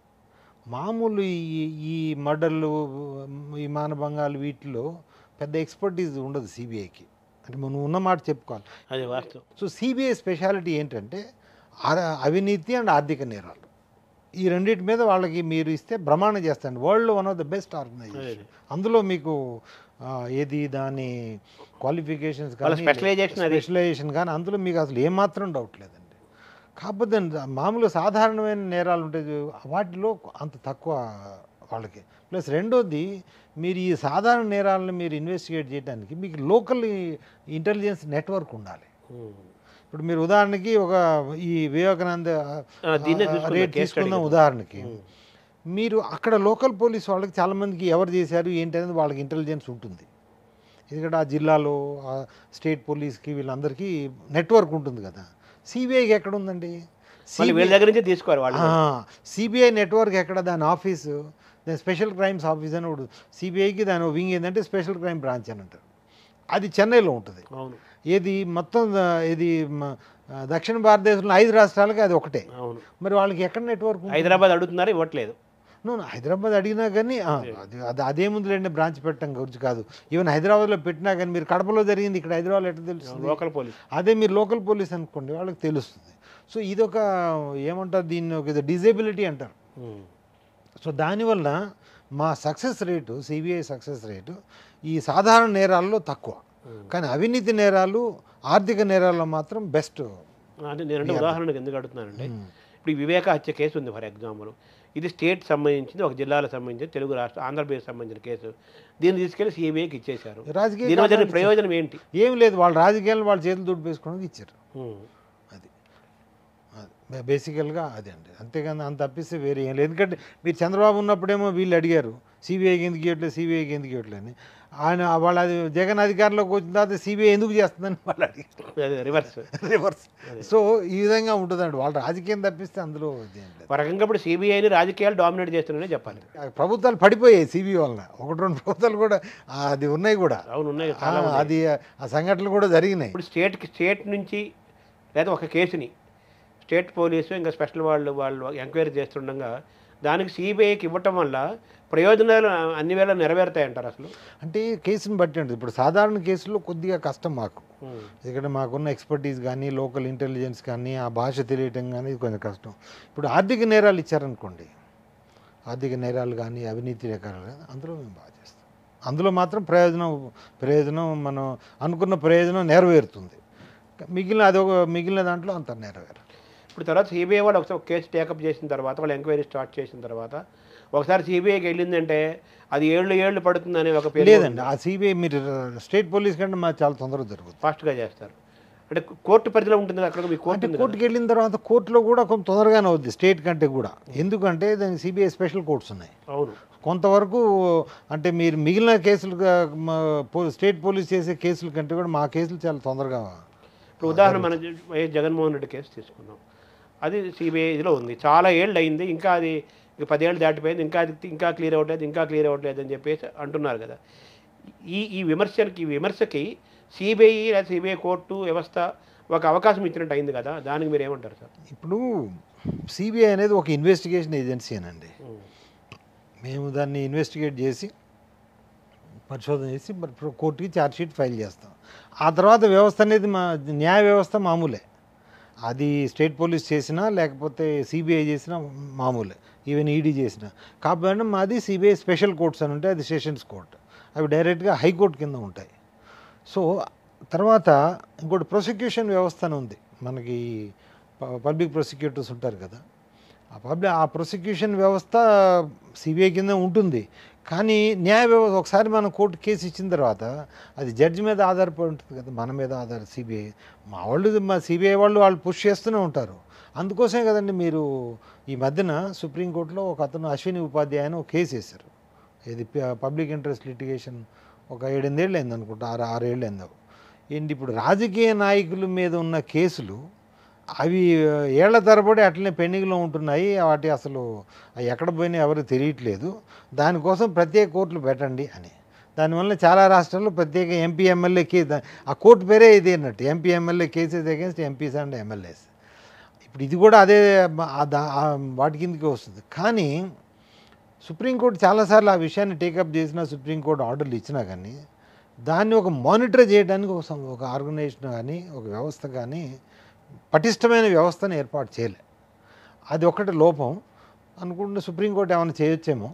మామూలు ఈ ఈ మర్డర్లు ఈ మానభంగాలు వీటిలో పెద్ద ఎక్స్పర్టీస్ ఉండదు సిబిఐకి అంటే మనం ఉన్న మాట చెప్పుకోవాలి అది వాస్తవం సో సిబిఐ స్పెషాలిటీ ఏంటంటే ఆ- అవినీతి అండ్ ఆర్థిక నేరాలు ఈ రెండింటి మీద వాళ్ళకి మీరు ఇస్తే ప్రమాణం చేస్తాండి వరల్డ్లో one of the best organization అందులో మీకు ఆ, ఏది దాని క్వాలిఫికేషన్స్ వాళ్ళ కానీ specialization అది. స్పెషలైజేషన్ కానీ అందులో మీకు అసలు ఏమాత్రం డౌట్ లేదండి కాకపోతే మామూలు సాధారణమైన నేరాలు ఉంటాయి చూ- వాటిలో అంత తక్కువ వాళ్ళకి ప్లస్ రెండోది మీరు ఈ సాధారణ నేరాలను మీరు ఇన్వెస్టిగేట్ చేయడానికి మీకు లోకల్ ఇంటెలిజెన్స్ నెట్వర్క్ ఉండాలి ఉమ్. ఇప్పుడు మీరు ఉదాహరణకి ఒక ఈ వివేకానంద ఆ, దీన్నే తీసుకుందాం, రేట్ case తీసుకుందాం study. ఉదాహరణకి ఉమ్. మీరు అక్కడ లోకల్ పోలీస్ వాళ్ళకి చాలామందికి ఎవరు చేశారు ఏంటి అనేది వాళ్ళకి ఇంటెలిజెన్స్ ఉంటుంది ఎందుకంటే ఆ జిల్లాలో ఆ స్టేట్ పోలీస్కి వీళ్ళందరికీ నెట్వర్క్ ఉంటుంది కదా సిబిఐకి ఎక్కడ ఉందండి మళ్ళీ వీళ్ళ దగ్గర నుంచి తీసుకోరు వాళ్ళు సిబిఐ నెట్వర్క్ ఎక్కడ దాని ఆఫీసు దాని స్పెషల్ క్రైమ్స్ ఆఫీస్ అని ఒకటి సిబిఐకి దాని వింగ్ ఏంటంటే స్పెషల్ క్రైమ్ బ్రాంచ్ అని అంటారు అది చెన్నైలో ఉంటుంది అవును ఏది మొత్తం ఆ, ఇది మ, ఆ, దక్షిణ భారతదేశంలో ఐదు రాష్ట్రాలకి అది ఒకటే అవును మరి వాళ్ళకి ఎక్కడ నెట్వర్క్ ఉంటుంది? హైదరాబాద్ అడుగుతున్నారు ఇవ్వట్లేదు నువ్వు హైదరాబాద్ అడిగినా కానీ ఆ, అది అది అదేముందులేండి బ్రాంచ్ పెట్టడం గురించి కాదు ఈవెన్ హైదరాబాద్లో పెట్టినా కానీ మీరు కడపలో జరిగింది ఇక్కడ హైదరాబాద్లో ఎట్లా తెలుస్తుంది లోకల్ పోలీస్ అదే మీరు లోకల్ పోలీస్ అనుకోండి వాళ్ళకి తెలుస్తుంది సో ఇదొక ఏమంటారు దీన్ని ఒక డిజేబిలిటీ అంటారు ఉమ్. సో దానివల్ల మా success rate CBI success rate ఈ సాధారణ నేరాల్లో తక్కువ కానీ అవినీతి నేరాలు ఆర్థిక నేరాల్లో మాత్రం బెస్ట్ అదే నేనంటే ఉదాహరణకు ఎందుకు అడుగుతున్నానంటే ఇప్పుడు ఈ వివేక హత్య కేసు ఉంది ఫర్ ఎగ్జాంపుల్ ఇది స్టేట్ సంబంధించింది ఒక జిల్లాలకు సంబంధించి తెలుగు రాష్ట్ర ఆంధ్రప్రదేశ్ సంబంధించిన కేసు దీన్ని తీసుకెళ్లి సిబిఐకి ఇచ్చేశారు రాజకీయ దీనివల్ల జరిగిన కారణాలు ప్రయోజనం ఏంటి ఏం లేదు వాళ్ళ రాజకీయాలు వాళ్ళ చేతులు దుడిపేసుకోవడానికి ఇచ్చారు ఉమ్. అది అది బేసికల్గా అదే అండి అంతేగాని అంత తప్పిస్తే వేరే ఏం లేదు ఎందుకంటే మీరు చంద్రబాబు ఉన్నప్పుడేమో వీళ్ళు అడిగారు సిబిఐకి ఎందుకు ఇవ్వట్లేదు సిబిఐకి ఎందుకు ఇవ్వట్లేదు అని ఆయన వాళ్ళ అది జగన్ అధికారంలోకి వచ్చిన తర్వాత సిబిఐ ఎందుకు చేస్తుందని వాళ్ళు అడిగారు అదే రివర్స్ రివర్స్ సో ఈ విధంగా ఉంటుందండి వాళ్ళ రాజకీయం తప్పిస్తే అందులో ఇది ఏం లేదు ఒక రకంగా ఇప్పుడు సిబిఐని రాజకీయాలు డామినేట్ చేస్తున్నారనే చెప్పాలి ఆ ప్రభుత్వాలు పడిపోయాయి సిబిఐ వలన ఒకటి రెండు ప్రభుత్వాలు కూడా ఆ, అది ఉన్నాయి కూడా అవును ఉన్నాయి ఆ, చాలా ఉన్నాయి. అది ఆ సంఘటనలు కూడా జరిగినాయి ఇప్పుడు స్టేట్కి స్టేట్ నుంచి లేదా ఒక కేసుని స్టేట్ పోలీసు ఇంకా స్పెషల్ వాళ్ళు వాళ్ళు ఎంక్వైరీ చేస్తుండగా దానికి సిబిఐకి ఇవ్వటం వల్ల ప్రయోజనాలు అన్ని వేళ నెరవేరుతాయంటారు అసలు అంటే కేసుని బట్టి ఉంటుంది ఇప్పుడు సాధారణ కేసులో కొద్దిగా కష్టం మాకు ఉమ్. ఇక్కడ మాకున్న ఎక్స్పర్టీస్ కానీ లోకల్ ఇంటెలిజెన్స్ కానీ ఆ భాష తెలియటం కానీ ఇది కొంచెం కష్టం ఇప్పుడు ఆర్థిక నేరాలు ఇచ్చారనుకోండి ఆర్థిక నేరాలు కానీ అవినీతి రకాలు కానీ అందులో మేము బాగా చేస్తాం అందులో మాత్రం ప్రయోజనం ప్రయోజనం మనం అనుకున్న ప్రయోజనం నెరవేరుతుంది మిగిలిన అదొక మిగిలిన దాంట్లో అంత నెరవేరు ఇప్పుడు తర్వాత సిబిఐ వాళ్ళు ఒకసారి ఒక కేసు టేకప్ చేసిన తర్వాత వాళ్ళు ఎంక్వైరీ స్టార్ట్ చేసిన తర్వాత ఒకసారి సిబిఐకి వెళ్ళిందంటే అది ఏళ్ళు ఏళ్ళు పడుతుందనే ఒక పేరు లేదండి ఆ సిబిఐ మీరు స్టేట్ పోలీస్ కంటే మాకు చాలా తొందరగా జరుగుతుంది ఫాస్ట్గా చేస్తారు అంటే కోర్టు పరిధిలో ఉంటుంది కదా, అక్కడ మీ కోర్టు అంటే ఉంది కదా. కోర్టుకి వెళ్ళిన తర్వాత కోర్టులో కూడా కొంత తొందరగానే అవుద్ది స్టేట్ కంటే కూడా ఎందుకంటే దానికి సిబిఐ స్పెషల్ కోర్ట్స్ ఉన్నాయి అవును కొంతవరకు అంటే మీరు మిగిలిన కేసులు స్టేట్ పోలీస్ చేసే కేసుల కంటే కూడా మా కేసులు చాలా తొందరగా ఇప్పుడు ఉదాహరణ మన జ- వైఎస్ జగన్మోహన్ రెడ్డి కేసు తీసుకున్నాం అది సిబిఐ ఇదిలో ఉంది చాలా ఏళ్ళు అయింది ఇంకా అది ఇక పదేళ్ళు దాటిపోయింది ఇంకా అది ఇంకా క్లియర్ అవ్వట్లేదు ఇంకా క్లియర్ అవ్వట్లేదు అని చెప్పేసి అంటున్నారు కదా ఈ ఈ విమర్శలకి ఈ విమర్శకి సిబిఐ లేదా సిబిఐ కోర్టు వ్యవస్థ ఒక అవకాశం ఇచ్చినట్టు అయింది కదా దానికి మీరు ఏమంటారు సార్ ఇప్పుడు సిబిఐ అనేది ఒక ఇన్వెస్టిగేషన్ ఏజెన్సీనండి మేము దాన్ని ఇన్వెస్టిగేట్ చేసి పరిశోధన చేసి మరి ఇప్పుడు కోర్టుకి ఛార్జ్షీట్ ఫైల్ చేస్తాం ఆ తర్వాత వ్యవస్థ అనేది మా న్యాయ వ్యవస్థ మామూలే అది స్టేట్ పోలీస్ చేసినా లేకపోతే సిబిఐ చేసినా మామూలే ఈవెన్ ఈడీ చేసినా కాకపోతే మాది సిబిఐ స్పెషల్ కోర్ట్స్ అని ఉంటాయి అది సెషన్స్ కోర్ట్ అవి డైరెక్ట్గా హైకోర్టు కింద ఉంటాయి సో తర్వాత ఇంకోటి ప్రాసిక్యూషన్ వ్యవస్థ అని ఉంది మనకి పబ్లిక్ ప్రాసిక్యూటర్స్ ఉంటారు కదా ఆ పబ్లిక్ ఆ ప్రాసిక్యూషన్ వ్యవస్థ సిబిఐ కింద ఉంటుంది కానీ న్యాయ వ్యవస్థ ఒకసారి మనం కోర్టు కేసు ఇచ్చిన తర్వాత అది జడ్జి మీద ఆధారపడి ఉంటుంది కదా మన మీద ఆధార సిబిఐ మా వాళ్ళు మా సిబిఐ వాళ్ళు వాళ్ళు పుష్ చేస్తూనే ఉంటారు అందుకోసమే కదండి మీరు ఈ మధ్యన సుప్రీంకోర్టులో ఒక అతను అశ్విని ఉపాధ్యాయ అని ఒక కేసు వేశారు ఇది పబ్లిక్ ఇంట్రెస్ట్ లిటిగేషన్ ఒక ఏడెనిమిదేళ్ళు అయింది అనుకుంటా ఆరు ఆరేళ్ళు అయింది ఏంటి ఇప్పుడు రాజకీయ నాయకుల మీద ఉన్న కేసులు అవి ఏళ్ల తరబడి అట్లనే పెండింగ్లో ఉంటున్నాయి వాటి అసలు అవి ఎక్కడ పోయినా ఎవరికి తెలియట్లేదు దానికోసం ప్రత్యేక కోర్టులు పెట్టండి అని దానివల్ల చాలా రాష్ట్రాల్లో ప్రత్యేక ఎంపీ ఎమ్మెల్యే కే ఆ కోర్టు పేరే ఇది అన్నట్టు MP MLA cases against MPs and MLAs ఇప్పుడు ఇది కూడా అదే ఆ దా- ఆ వాటి కిందకి వస్తుంది కానీ సుప్రీంకోర్టు చాలాసార్లు ఆ విషయాన్ని టేకప్ చేసినా సుప్రీంకోర్టు ఆర్డర్లు ఇచ్చినా కానీ దాన్ని ఒక మానిటర్ చేయడానికి ఒక సం- ఒక ఆర్గనైజేషన్ కానీ ఒక వ్యవస్థ కానీ పటిష్టమైన వ్యవస్థను ఏర్పాటు చేయలే అది ఒకటి లోపం అనుకుంటే సుప్రీంకోర్టు ఏమైనా చేయొచ్చేమో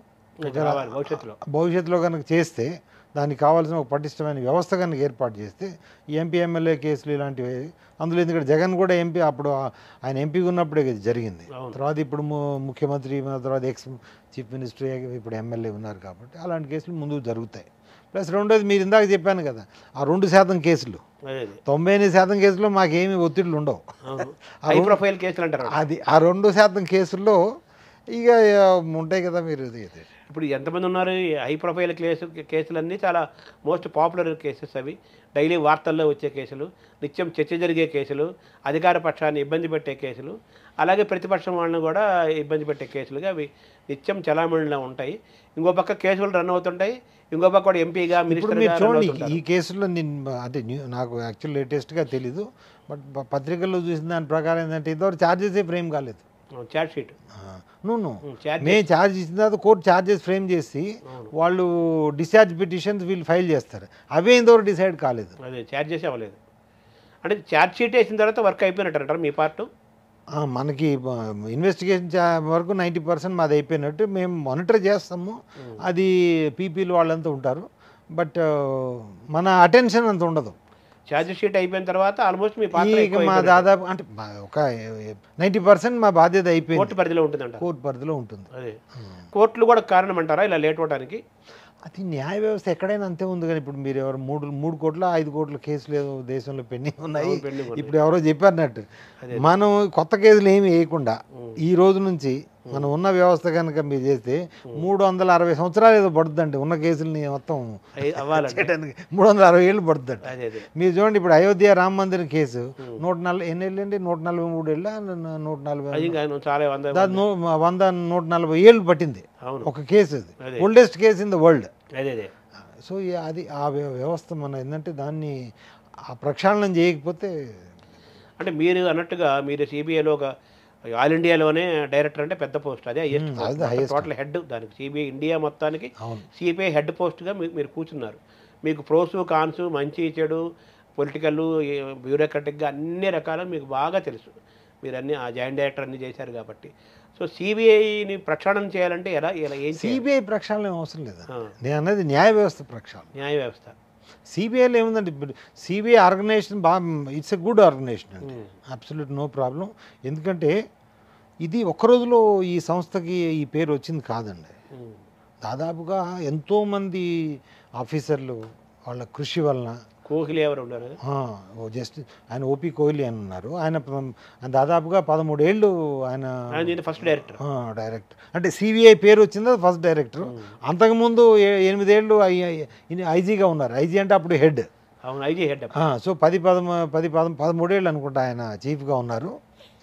రావాలి భవిష్యత్తులో భవిష్యత్తులో కనుక చేస్తే దానికి కావాల్సిన ఒక పటిష్టమైన వ్యవస్థ కనుక ఏర్పాటు చేస్తే ఈ ఎంపీ ఎమ్మెల్యే కేసులు ఇలాంటివి అందులో ఎందుకంటే జగన్ కూడా ఎంపీ అప్పుడు ఆ- ఆయన ఎంపీగా ఉన్నప్పుడే ఇది జరిగింది అవును. తర్వాత ఇప్పుడు ము- ముఖ్యమంత్రి మన తర్వాత ఎక్స్ చీఫ్ మినిస్టర్ ఇప్పుడు ఎమ్మెల్యే ఉన్నారు కాబట్టి అలాంటి కేసులు ముందుకు జరుగుతాయి ప్లస్ రెండోది మీరు ఇందాక చెప్పాను కదా ఆ రెండు శాతం కేసులు అదే అదే తొంభై ఎనిమిది శాతం కేసుల్లో మాకేమీ ఒత్తిళ్ళు ఉండవు అవును హై ప్రొఫైల్ కేసులు అంటారు అది ఆ రెండు శాతం కేసుల్లో ఇక ఆ, ఉంటాయి కదా మీరు ఇది ఇది. ఇప్పుడు ఎంతమంది ఉన్నారు ఈ హై ప్రొఫైల్ కేసు కేసులన్నీ చాలా మోస్ట్ పాపులర్ కేసెస్ అవి డైలీ వార్తల్లో వచ్చే కేసులు నిత్యం చర్చ జరిగే కేసులు అధికార పక్షాన్ని ఇబ్బంది పెట్టే కేసులు అలాగే ప్రతిపక్షం వాళ్ళని కూడా ఇబ్బంది పెట్టే కేసులుగా అవి నిత్యం చలామణిలో ఉంటాయి ఇంకో పక్క కేసులు రన్ అవుతుంటాయి ఇంకో పక్క కూడా ఎంపీగా ఇప్పుడు మీరు మినిస్టర్గా రన్ చూడండి అవుతుంటారు ఈ కేసులో నేను అంటే న్యూ- నాకు యాక్చువల్ లేటెస్ట్గా తెలీదు బట్ ప- పత్రికల్లో చూసిన దాని ప్రకారం ఏంటంటే ఇంతవరకు ఛార్జెస్ ఫ్రేమ్ కాలేదు చార్జ్ షీట్ నువ్వు charges. మేము ఛార్జ్ ఇచ్చిన తర్వాత కోర్టు ఛార్జెస్ ఫ్రేమ్ చేసి వాళ్ళు డిశ్చార్జ్ పిటిషన్స్ వీళ్ళు ఫైల్ చేస్తారు అవే ఇంతవరకు డిసైడ్ కాలేదు అదే ఛార్జ్ చేసి అవ్వలేదు అంటే ఛార్జ్ షీట్ వేసిన తర్వాత వర్క్ అయిపోయినట్టు అంటారు మీ పార్ట్ ఆ, మనకి ఇన్వెస్టిగేషన్ వరకు నైంటీ పర్సెంట్ మాది అయిపోయినట్టు మేము మానిటర్ చేస్తాము అది పీపీలు వాళ్ళంతా ఉంటారు బట్ మన అటెన్షన్ అంత ఉండదు ఛార్జ్ షీట్ అయిపోయిన తర్వాత ఆల్మోస్ట్ మీ పాత్ర ఇక ఎక్కువ మా అయిపోయినట్టు. దాదాపు అంటే మా ఒక నైంటీ పర్సెంట్ మా బాధ్యత అయిపోయింది కోర్టు పరిధిలో ఉంటుందంట కోర్టు పరిధిలో ఉంటుంది అదే కోర్టులు కూడా కారణం అంటారా ఇలా లేట్ అవడానికి అది న్యాయ వ్యవస్థ ఎక్కడైనా అంతే ఉంది కానీ ఇప్పుడు మీరు ఎవరు మూడు మూడు కోట్ల ఐదు కోట్ల కేసులు ఏదో దేశంలో పెండింగ్ ఉన్నాయి అవును, pending ఉన్నాయి. ఇప్పుడు ఎవరో చెప్పారన్నట్టు మనం కొత్త కేసులు ఏమి వేయకుండా ఈ రోజు నుంచి మనం ఉన్న వ్యవస్థ కనుక మీరు చేస్తే మూడు వందల అరవై సంవత్సరాలు ఏదో పడుతుందండి ఉన్న కేసుల్ని మొత్తం అయ్యి అవ్వాలంటే చేయడానికి మూడు వందల అరవై ఏళ్ళు పడుతుందంట అదే అదే మీరు చూడండి ఇప్పుడు అయోధ్య రామ మందిరం కేసు నూట నలభై ఎన్ని ఏళ్ళు అండి నూట నలభై మూడు ఏళ్ళ నూట నలభై అది ఇంకా నువ్వు చాలా వంద దాని నూ- వంద నూట నలభై ఏళ్ళు పట్టింది అవును ఒక కేసు అది అదే. Oldest case in the world అదే అదే సో ఈ- అది ఆ వ్య- వ్యవస్థ మన ఏంటంటే దాన్ని ఆ ప్రక్షాళనం చేయకపోతే అంటే మీరు అన్నట్టుగా మీరు సిబిఐలో ఒక ఆల్ ఇండియాలోనే డైరెక్టర్ అంటే పెద్ద పోస్ట్ అదే Hmm, అది the highest highest. Total head దానికి సిబిఐ ఇండియా మొత్తానికి అవును సిబిఐ హెడ్ పోస్ట్గా మీ- మీరు కూర్చున్నారు మీకు ప్రోసు కాన్స్ మంచి చెడు పొలిటికల్ బ్యూరోక్రటిక్గా అన్ని రకాలు మీకు బాగా తెలుసు మీరు అన్ని ఆ జాయింట్ డైరెక్టర్ అన్ని చేశారు కాబట్టి సో సిబిఐని ప్రక్షాళన చేయాలంటే ఎలా ఎలా ఏం చేయాలి సిబిఐ ప్రక్షాళన ఏం అవసరం లేదు ఆ, నేను అన్నది న్యాయ వ్యవస్థ ప్రక్షాళన న్యాయ వ్యవస్థ సిబిఐలో ఏముందండి ఇప్పుడు సిబిఐ ఆర్గనైజేషన్ బాగా ఇట్స్ ఎ గుడ్ ఆర్గనైజేషన్ అండి Hmm. అబ్సల్యూట్ నో ప్రాబ్లం ఎందుకంటే ఇది ఒక్క రోజులో ఈ సంస్థకి ఈ పేరు వచ్చింది కాదండి ఉమ్, దాదాపుగా ఎంతోమంది ఆఫీసర్లు వాళ్ళ కృషి వలన కోహ్లీ ఎవరు ఉన్నారు ఆ, ఓ జస్ట్ ఆయన ఓపీ కోహ్లీ అని ఉన్నారు ఆయన ప- ఆయన దాదాపుగా పదమూడేళ్ళు ఆయన ఆయన దీని ఫస్ట్ డైరెక్టర్ డైరెక్టర్ అంటే సిబిఐ పేరు వచ్చింది ఫస్ట్ డైరెక్టర్ అంతకుముందు ఏ- ఎనిమిదేళ్ళు ఐజీగా ఉన్నారు ఐజీ అంటే అప్పుడు హెడ్ అవును ఐజీ హెడ్ సో పది పదమ పది పద పదమూడేళ్ళు అనుకుంటా ఆయన చీఫ్గా ఉన్నారు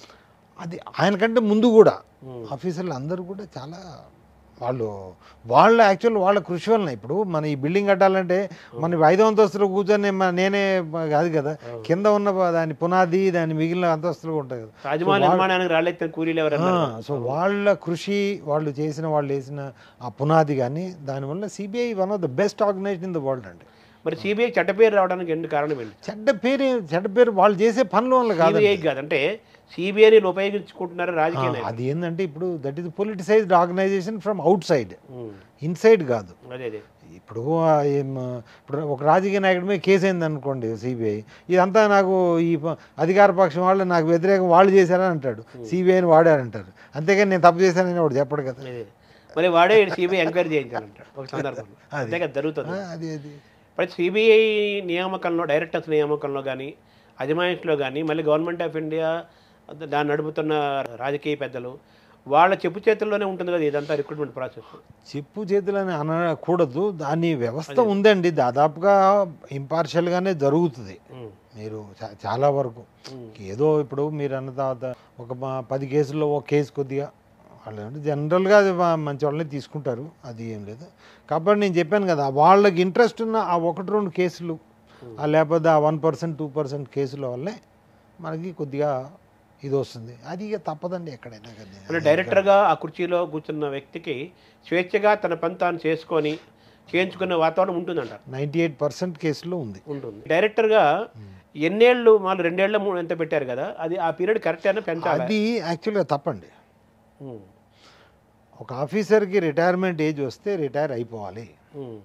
అది ఆయన కంటే ముందు కూడా ఆఫీసర్లు అందరూ కూడా చాలా వాళ్ళు వాళ్ళ యాక్చువల్ వాళ్ళ కృషి వలన ఇప్పుడు మన ఈ బిల్డింగ్ కట్టాలంటే మన ఐదో అంతస్తులో కూర్చొని మన- నేనే కాదు కదా కింద ఉన్న దాని పునాది దాని మిగిలిన అంతస్తులు ఉంటాయి కదా తాజ్మహల్ నిర్మాణానికి రాళ్ళెత్తిన కూలీలు ఎవరు ఆ, సో వాళ్ళ కృషి వాళ్ళు చేసిన వాళ్ళు వేసిన ఆ పునాది కానీ దానివల్ల CBI one of the best organization in the world అండి మరి సిబిఐ చట్ట పేరు రావడానికి ఎందుకు కారణం ఏంటి చెడ్డ పేరు చెడ్డ పేరు వాళ్ళు చేసే పనుల వల్ల కాదు సిబిఐ కాదు అంటే సిబిఐని ఉపయోగించుకుంటున్నారు రాజకీయ నాయకులు అది ఏంటంటే ఇప్పుడు that is politicised organization from outside um, inside కాదు అదే అదే ఇప్పుడు ఆ ఏం, ఇప్పుడు ఒక రాజకీయ నాయకుడి మీద కేసు అయింది అనుకోండి సిబిఐ ఇదంతా నాకు ఈ ప- అధికార పక్షం వాళ్ళు నాకు వ్యతిరేకం వాళ్ళు చేశారని అంటాడు సిబిఐని వాడారంటారు అంతేగాని నేను తప్పు చేశానని వాడు చెప్పడు కదా అదే మరి వాడే సిబిఐ ఎంక్వైరీ చేయించాలంటాడు ఒక సందర్భంలో అంతే కదా జరుగుతుంది ఆ, అది అది ప్రతి సిబిఐ నియామకంలో డైరెక్టర్స్ నియామకంలో కానీ అజమాయిషిలో కానీ మళ్ళీ గవర్నమెంట్ ఆఫ్ ఇండియా దాన్ని నడుపుతున్న రాజకీయ పెద్దలు వాళ్ళ చెప్పు చేతుల్లోనే ఉంటుంది కదా ఇదంతా రిక్రూట్మెంట్ ప్రాసెస్ చెప్పు చేతులని అనకూడదు దాని వ్యవస్థ ఉందండి దాదాపుగా ఇంపార్షియల్గానే జరుగుతుంది మీరు చా- చాలా వరకు ఏదో ఇప్పుడు మీరు అన్న తర్వాత ఒక మా- పది కేసుల్లో ఒక కేసు కొద్దిగా వాళ్ళు అంటే జనరల్గా అది మా- మంచి వాళ్ళని తీసుకుంటారు అది ఏం లేదు కాబట్టి నేను చెప్పాను కదా వాళ్ళకి ఇంట్రెస్ట్ ఉన్న ఆ ఒకటి రెండు కేసులు ఆ లేకపోతే ఆ వన్ పర్సెంట్ టూ పర్సెంట్ కేసుల వల్లే మనకి కొద్దిగా ఇది వస్తుంది అది ఇక తప్పదండి ఎక్కడైనా కానీ అంటే డైరెక్టర్గా ఆ కుర్చీలో కూర్చున్న వ్యక్తికి స్వేచ్ఛగా తన పని తాను చేసుకొని చేయించుకునే వాతావరణం ఉంటుందంటారు నైంటీ ఎయిట్ పర్సెంట్ కేసులో ఉంది ఉంటుంది డైరెక్టర్గా ఎన్నేళ్ళు వాళ్ళు రెండేళ్ల మూడు ఎంత పెట్టారు కదా అది ఆ పీరియడ్ కరెక్ట్ అయినా పెంచాలి అది యాక్చువల్గా తప్పండి ఉమ్. ఒక ఆఫీసర్కి రిటైర్మెంట్ ఏజ్ వస్తే రిటైర్ అయిపోవాలి ఉమ్.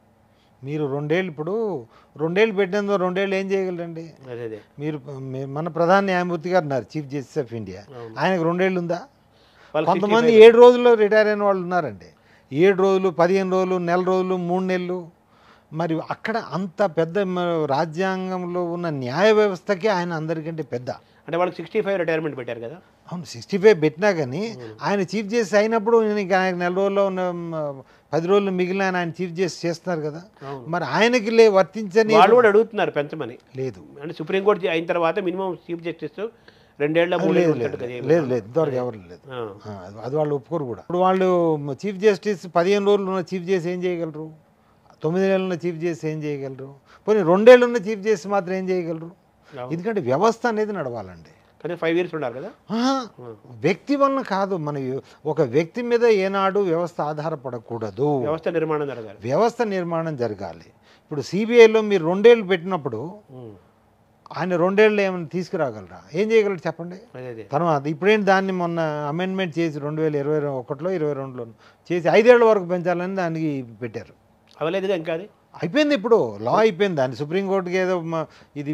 మీరు రెండేళ్ళు ఇప్పుడు రెండేళ్ళు పెట్టినందుకు రెండేళ్ళు ఏం చేయగలరండి అదే అదే మీరు మీ- మన ప్రధాన న్యాయమూర్తి గారు ఉన్నారు చీఫ్ జస్టిస్ ఆఫ్ ఇండియా అవును. ఆయనకు రెండేళ్ళు ఉందా వాళ్ళకి కొంతమంది 65 ఏడు రోజుల్లో రిటైర్ అయిన వాళ్ళు ఉన్నారండి ఏడు రోజులు పదిహేను రోజులు నెల రోజులు మూడు నెలలు మరి అక్కడ అంత పెద్ద మ- రాజ్యాంగంలో ఉన్న న్యాయ వ్యవస్థకి ఆయన అందరికంటే పెద్ద అంటే వాళ్ళకి సిక్స్టీ ఫైవ్ రిటైర్మెంట్ పెట్టారు కదా అవును సిక్స్టీ ఫైవ్ పెట్టినా కానీ ఆయన చీఫ్ జస్టిస్ అయినప్పుడు ఇంకా ఆయన నెల రోజుల్లో ఉన్న మ, పది రోజులు మిగిలిన ఆయన ఆయన చీఫ్ జస్టిస్ చేస్తున్నారు కదా అవును. మరి ఆయనకి లే వర్తించని వాళ్ళు కూడా అడుగుతున్నారు పెంచమని లేదు అంటే సుప్రీంకోర్టు అయిన తర్వాత మినిమం చీఫ్ జస్టిస్ రెండేళ్ల లేదు మూడేళ్ళు లేదు ఉంటాడు కదా ఏమి. లేదు లేదు ఇంతవరకు ఎవరు లేదు ఆ. ఆ, అది- అది వాళ్ళు ఒప్పుకోరు కూడా ఇప్పుడు వాళ్ళు చీఫ్ జస్టిస్ పదిహేను రోజులు ఉన్న చీఫ్ జస్టిస్ ఏం చేయగలరు తొమ్మిది నెలలు ఉన్న చీఫ్ జస్టిస్ ఏం చేయగలరు పోనీ రెండేళ్ళు ఉన్న చీఫ్ జస్టిస్ మాత్రం ఏం చేయగలరు అవును. ఎందుకంటే వ్యవస్థ అనేది నడవాలండి కానీ ఫైవ్ ఇయర్స్ ఉన్నారు కదా ఆహా, వ్యక్తి వలన కాదు మన యు- ఒక వ్యక్తి మీద ఏనాడు వ్యవస్థ ఆధారపడకూడదు వ్యవస్థ నిర్మాణం జరగాలి వ్యవస్థ నిర్మాణం జరగాలి ఇప్పుడు సిబిఐలో మీరు రెండేళ్ళు పెట్టినప్పుడు ఉమ్. ఆయన రెండేళ్ళు ఏమైనా తీసుకురాగలరా ఏం చేయగలరు చెప్పండి అదే అదే తర్వాత ఇప్పుడేంటి దాన్ని మొన్న అమెండ్మెంట్ చేసి రెండు వేల ఇరవై ఒకటిలో ఇరవై రెండులో చేసి ఐదేళ్ల వరకు పెంచాలని దానికి పెట్టారు అవలేదుగా ఇంకా అది అయిపోయింది ఇప్పుడు లా అయిపోయింది దాన్ని సుప్రీంకోర్టుకి ఏదో మ- ఇది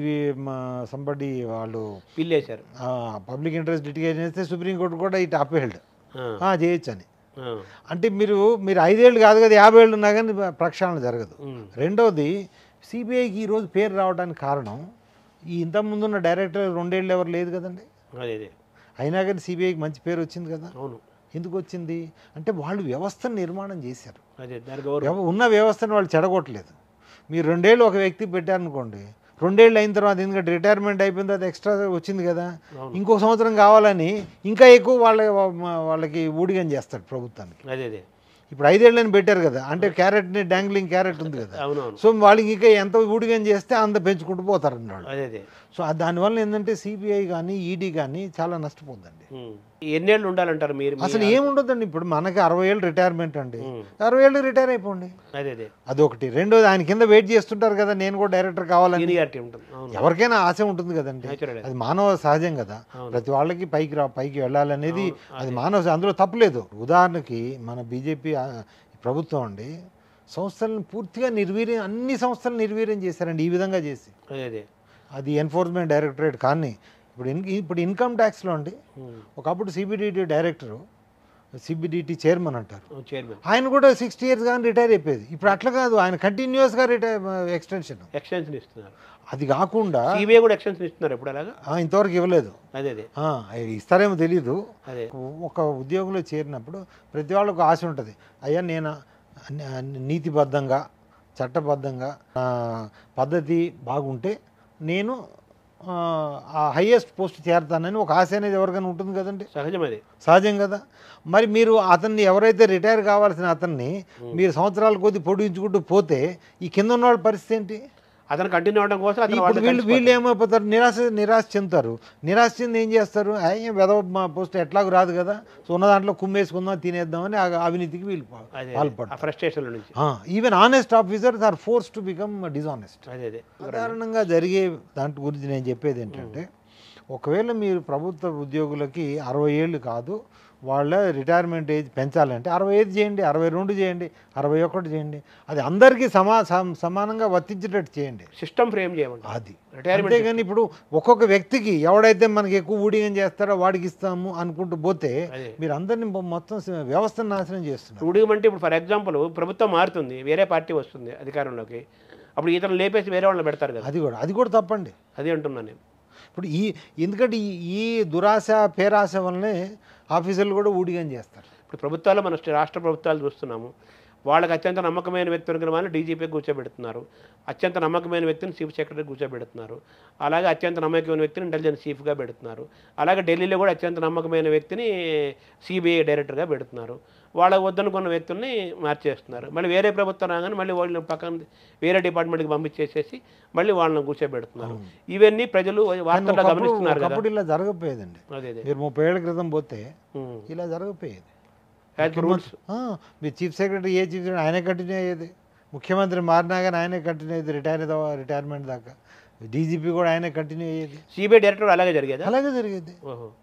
సంబడి వాళ్ళు బిల్ వేశారు పబ్లిక్ ఇంట్రెస్ట్ లిటిగేషన్ చేస్తే సుప్రీంకోర్టు కూడా ఇటు అప్హెల్డ్ ఆ. చేయొచ్చు అని ఆ. అంటే మీరు మీరు ఐదేళ్ళు కాదు కదా యాభై ఏళ్ళు ఉన్నా కానీ ప్రక్షాళన జరగదు ఉమ్. రెండవది సిబిఐకి ఈరోజు పేరు రావడానికి కారణం ఈ ఇంతకుముందున్న డైరెక్టర్ రెండేళ్ళు ఎవరు లేదు కదండి అదే అదే అయినా కానీ సిబిఐకి మంచి పేరు వచ్చింది కదా అవును ఎందుకు వచ్చింది అంటే వాళ్ళు వ్యవస్థను నిర్మాణం చేశారు అదే దానికి ఎవరు వ్యవ- ఉన్న వ్యవస్థను వాళ్ళు చెడగొట్టలేదు మీరు రెండేళ్ళు ఒక వ్యక్తి పెట్టారనుకోండి రెండేళ్ళు అయిన తర్వాత ఎందుకంటే రిటైర్మెంట్ అయిపోయిన తర్వాత ఎక్స్ట్రా వచ్చింది కదా అవును. ఇంకో సంవత్సరం కావాలని ఇంకా ఎక్కువ వాళ్ళ వాళ్ళకి ఊడిగం చేస్తాడు ప్రభుత్వానికి అదే అదే ఇప్పుడు ఐదేళ్ళని పెట్టారు కదా అంటే క్యారెట్ని డాంగ్లింగ్ క్యారెట్ ఉంది కదా అవునవును సో వాళ్ళకి ఇంకా ఎంత ఊడిగం చేస్తే అంత పెంచుకుంటూ పోతారు వాళ్ళు అదే అదే సో ఆ దానివల్ల ఏంటంటే సిబిఐ కానీ ఈడీ కానీ చాలా నష్టపోతుందండి ఉమ్. ఎన్నేళ్ళు ఉండాలంటారు మీరు మీ- అసలు ఏముండదండి ఇప్పుడు మనకి అరవై ఏళ్ళు రిటైర్మెంట్ అండి ఉమ్. అరవై ఏళ్ళు రిటైర్ అయిపోండి అదే అదే అదొకటి రెండోది ఆయన కింద వెయిట్ చేస్తుంటారు కదా నేను కూడా డైరెక్టర్ కావాలని సీనియారిటీ ఉంటుంది అవును ఎవరికైనా ఆశ ఉంటుంది కదండి Natural. అది మానవ సహజం కదా అవును. ప్రతి వాళ్ళకి పైకి రా పైకి వెళ్ళాలనేది అది మానవ సహ- అందులో తప్పులేదు ఉదాహరణకి మన బీజేపీ ప్రభుత్వం అండి సంస్థలను పూర్తిగా నిర్వీర్యం అన్ని సంస్థలను నిర్వీర్యం చేశారండి ఈ విధంగా చేసి అదే అదే అది ఎన్ఫోర్స్మెంట్ డైరెక్టరేట్ కానీ ఇప్పుడు ఇన్ ఇప్పుడు ఇన్కమ్ ట్యాక్స్లో అండి ఉమ్. ఒకప్పుడు సిబిడిటీ డైరెక్టరు సిబిడిటీ చైర్మన్ అంటారు అవును, చైర్మన్ ఆయన కూడా సిక్స్టీ ఇయర్స్ కానీ రిటైర్ అయిపోయేది ఇప్పుడు అట్లా కాదు ఆయన కంటిన్యూస్గా రిటైర్ ఎక్స్టెన్షన్ ఎక్స్టెన్షన్ ఇస్తున్నారు అది కాకుండా సిబిఐ కూడా ఎక్స్టెన్షన్ ఇస్తున్నారు ఇప్పుడు అలాగా ఆ, ఇంతవరకు ఇవ్వలేదు అదే అదే ఆ, ఇస్తారేమో తెలీదు అదే ఒక ఉద్యోగంలో చేరినప్పుడు ప్రతి వాళ్ళకు ఆశ ఉంటుంది అయ్యా నేను న- నీతిబద్ధంగా చట్టబద్ధంగా నా పద్ధతి బాగుంటే నేను ఆ, ఆ హయ్యెస్ట్ పోస్ట్ చేరతానని ఒక ఆశ అనేది ఎవరికైనా ఉంటుంది కదండి సహజం అది సహజం కదా మరి మీరు అతన్ని ఎవరైతే రిటైర్ కావాల్సిన అతన్ని మీరు సంవత్సరాల కొద్ది పొడిగించుకుంటూ పోతే ఈ కింద ఉన్న వాళ్ళ పరిస్థితి ఏంటి అతను కంటిన్యూ అవడం కోసం అతను ఇప్పుడు వాళ్ళతో వీళ్ళు వీళ్ళు కలిసిపోతారు. ఏమైపోతారు నిరాశ నిరాశ చెందుతారు నిరాశ చెంది ఏం చేస్తారు అయ్యే వెదవ మా పోస్ట్ ఎట్లాగూ రాదు కదా సో ఉన్న దాంట్లో కుమ్మేసుకుందాం తినేద్దామని ఆ అవినీతికి వీళ్ళు పా- అదే పాల్పడతారు ఆ ఫ్రస్ట్రేషన్ నుంచి even honest officers are forced to become dishonest అదే అదే సాధారణంగా జరిగే దాంట్ గురించి నేను చెప్పేది ఏంటంటే ఒకవేళ మీరు ప్రభుత్వ ఉద్యోగులకి అరవై ఏళ్ళు కాదు వాళ్ళ రిటైర్మెంట్ ఏజ్ పెంచాలంటే అరవై ఐదు చేయండి అరవై రెండు చేయండి అరవై ఒకటి చేయండి అది అందరికీ సమా సమ- సమానంగా వర్తించేటట్టు చేయండి సిస్టమ్ ఫ్రేమ్ చేయమంటారు అది రిటైర్మెంట్ అంతేగాని ఇప్పుడు ఒక్కొక్క వ్యక్తికి ఎవడైతే మనకి ఎక్కువ ఊడిగం చేస్తారో వాడికి ఇస్తాము అనుకుంటూ పోతే అదే. మీరు అందరిని మొ- మొత్తం స- వ్యవస్థను నాశనం చేస్తున్నారు ఉడిగమంటే ఇప్పుడు ఫర్ ఎగ్జాంపుల్ ప్రభుత్వం మారుతుంది వేరే పార్టీ వస్తుంది అధికారంలోకి అప్పుడు ఇతను లేపేసి వేరే వాళ్ళని పెడతారు కదా అది కూడా అది కూడా తప్పండి అదే అంటున్నాను నేను ఇప్పుడు ఈ ఎందుకంటే ఈ- ఈ దురాశ పేరాశ వల్లనే ఆఫీసర్లు కూడా ఊడిగం చేస్తారు ఇప్పుడు ప్రభుత్వాలు మన స్టే- రాష్ట్ర ప్రభుత్వాలు చూస్తున్నాము వాళ్ళకి అత్యంత నమ్మకమైన వ్యక్తి దొరికిన వాళ్ళని డీజీపీ కూర్చోబెడుతున్నారు అత్యంత నమ్మకమైన వ్యక్తిని చీఫ్ సెక్రటరీ కూర్చోబెడుతున్నారు అలాగే అత్యంత నమ్మకమైన వ్యక్తిని ఇంటెలిజెన్స్ చీఫ్గా పెడుతున్నారు అలాగే ఢిల్లీలో కూడా అత్యంత నమ్మకమైన వ్యక్తిని సిబిఐ డైరెక్టర్గా పెడుతున్నారు వాళ్ళ వద్దనుకున్న వ్యక్తుల్ని మార్చేస్తున్నారు మళ్ళీ వేరే ప్రభుత్వం రాగానే మళ్ళీ వాళ్ళని పక్కన వేరే డిపార్ట్మెంట్కి పంపించేసేసి మళ్ళీ వాళ్ళని కూర్చోబెడుతున్నారు ఇవన్నీ ప్రజలు వార్తల్లో ఒకప్పుడు- గమనిస్తున్నారు కదా ఒకప్పుడు ఇలా జరగకపోయేదండి అదే అదే మీరు ముప్పై ఏళ్ళ క్రితం పోతే ఉమ్. ఇలా జరగకపోయేది యాజ్ పర్ రూల్స్ ఆ, మీ చీఫ్ సెక్రటరీ ఏ చీఫ్ సెక్రటరీ ఆయనే కంటిన్యూ అయ్యేది ముఖ్యమంత్రి మారినా కానీ ఆయనే కంటిన్యూ అయ్యేది రిటైర్ రిటైర్మెంట్ దాకా డీజీపీ కూడా ఆయనే కంటిన్యూ అయ్యేది సిబిఐ డైరెక్టర్ అలాగే జరిగేదా అలాగే జరిగేది ఓహో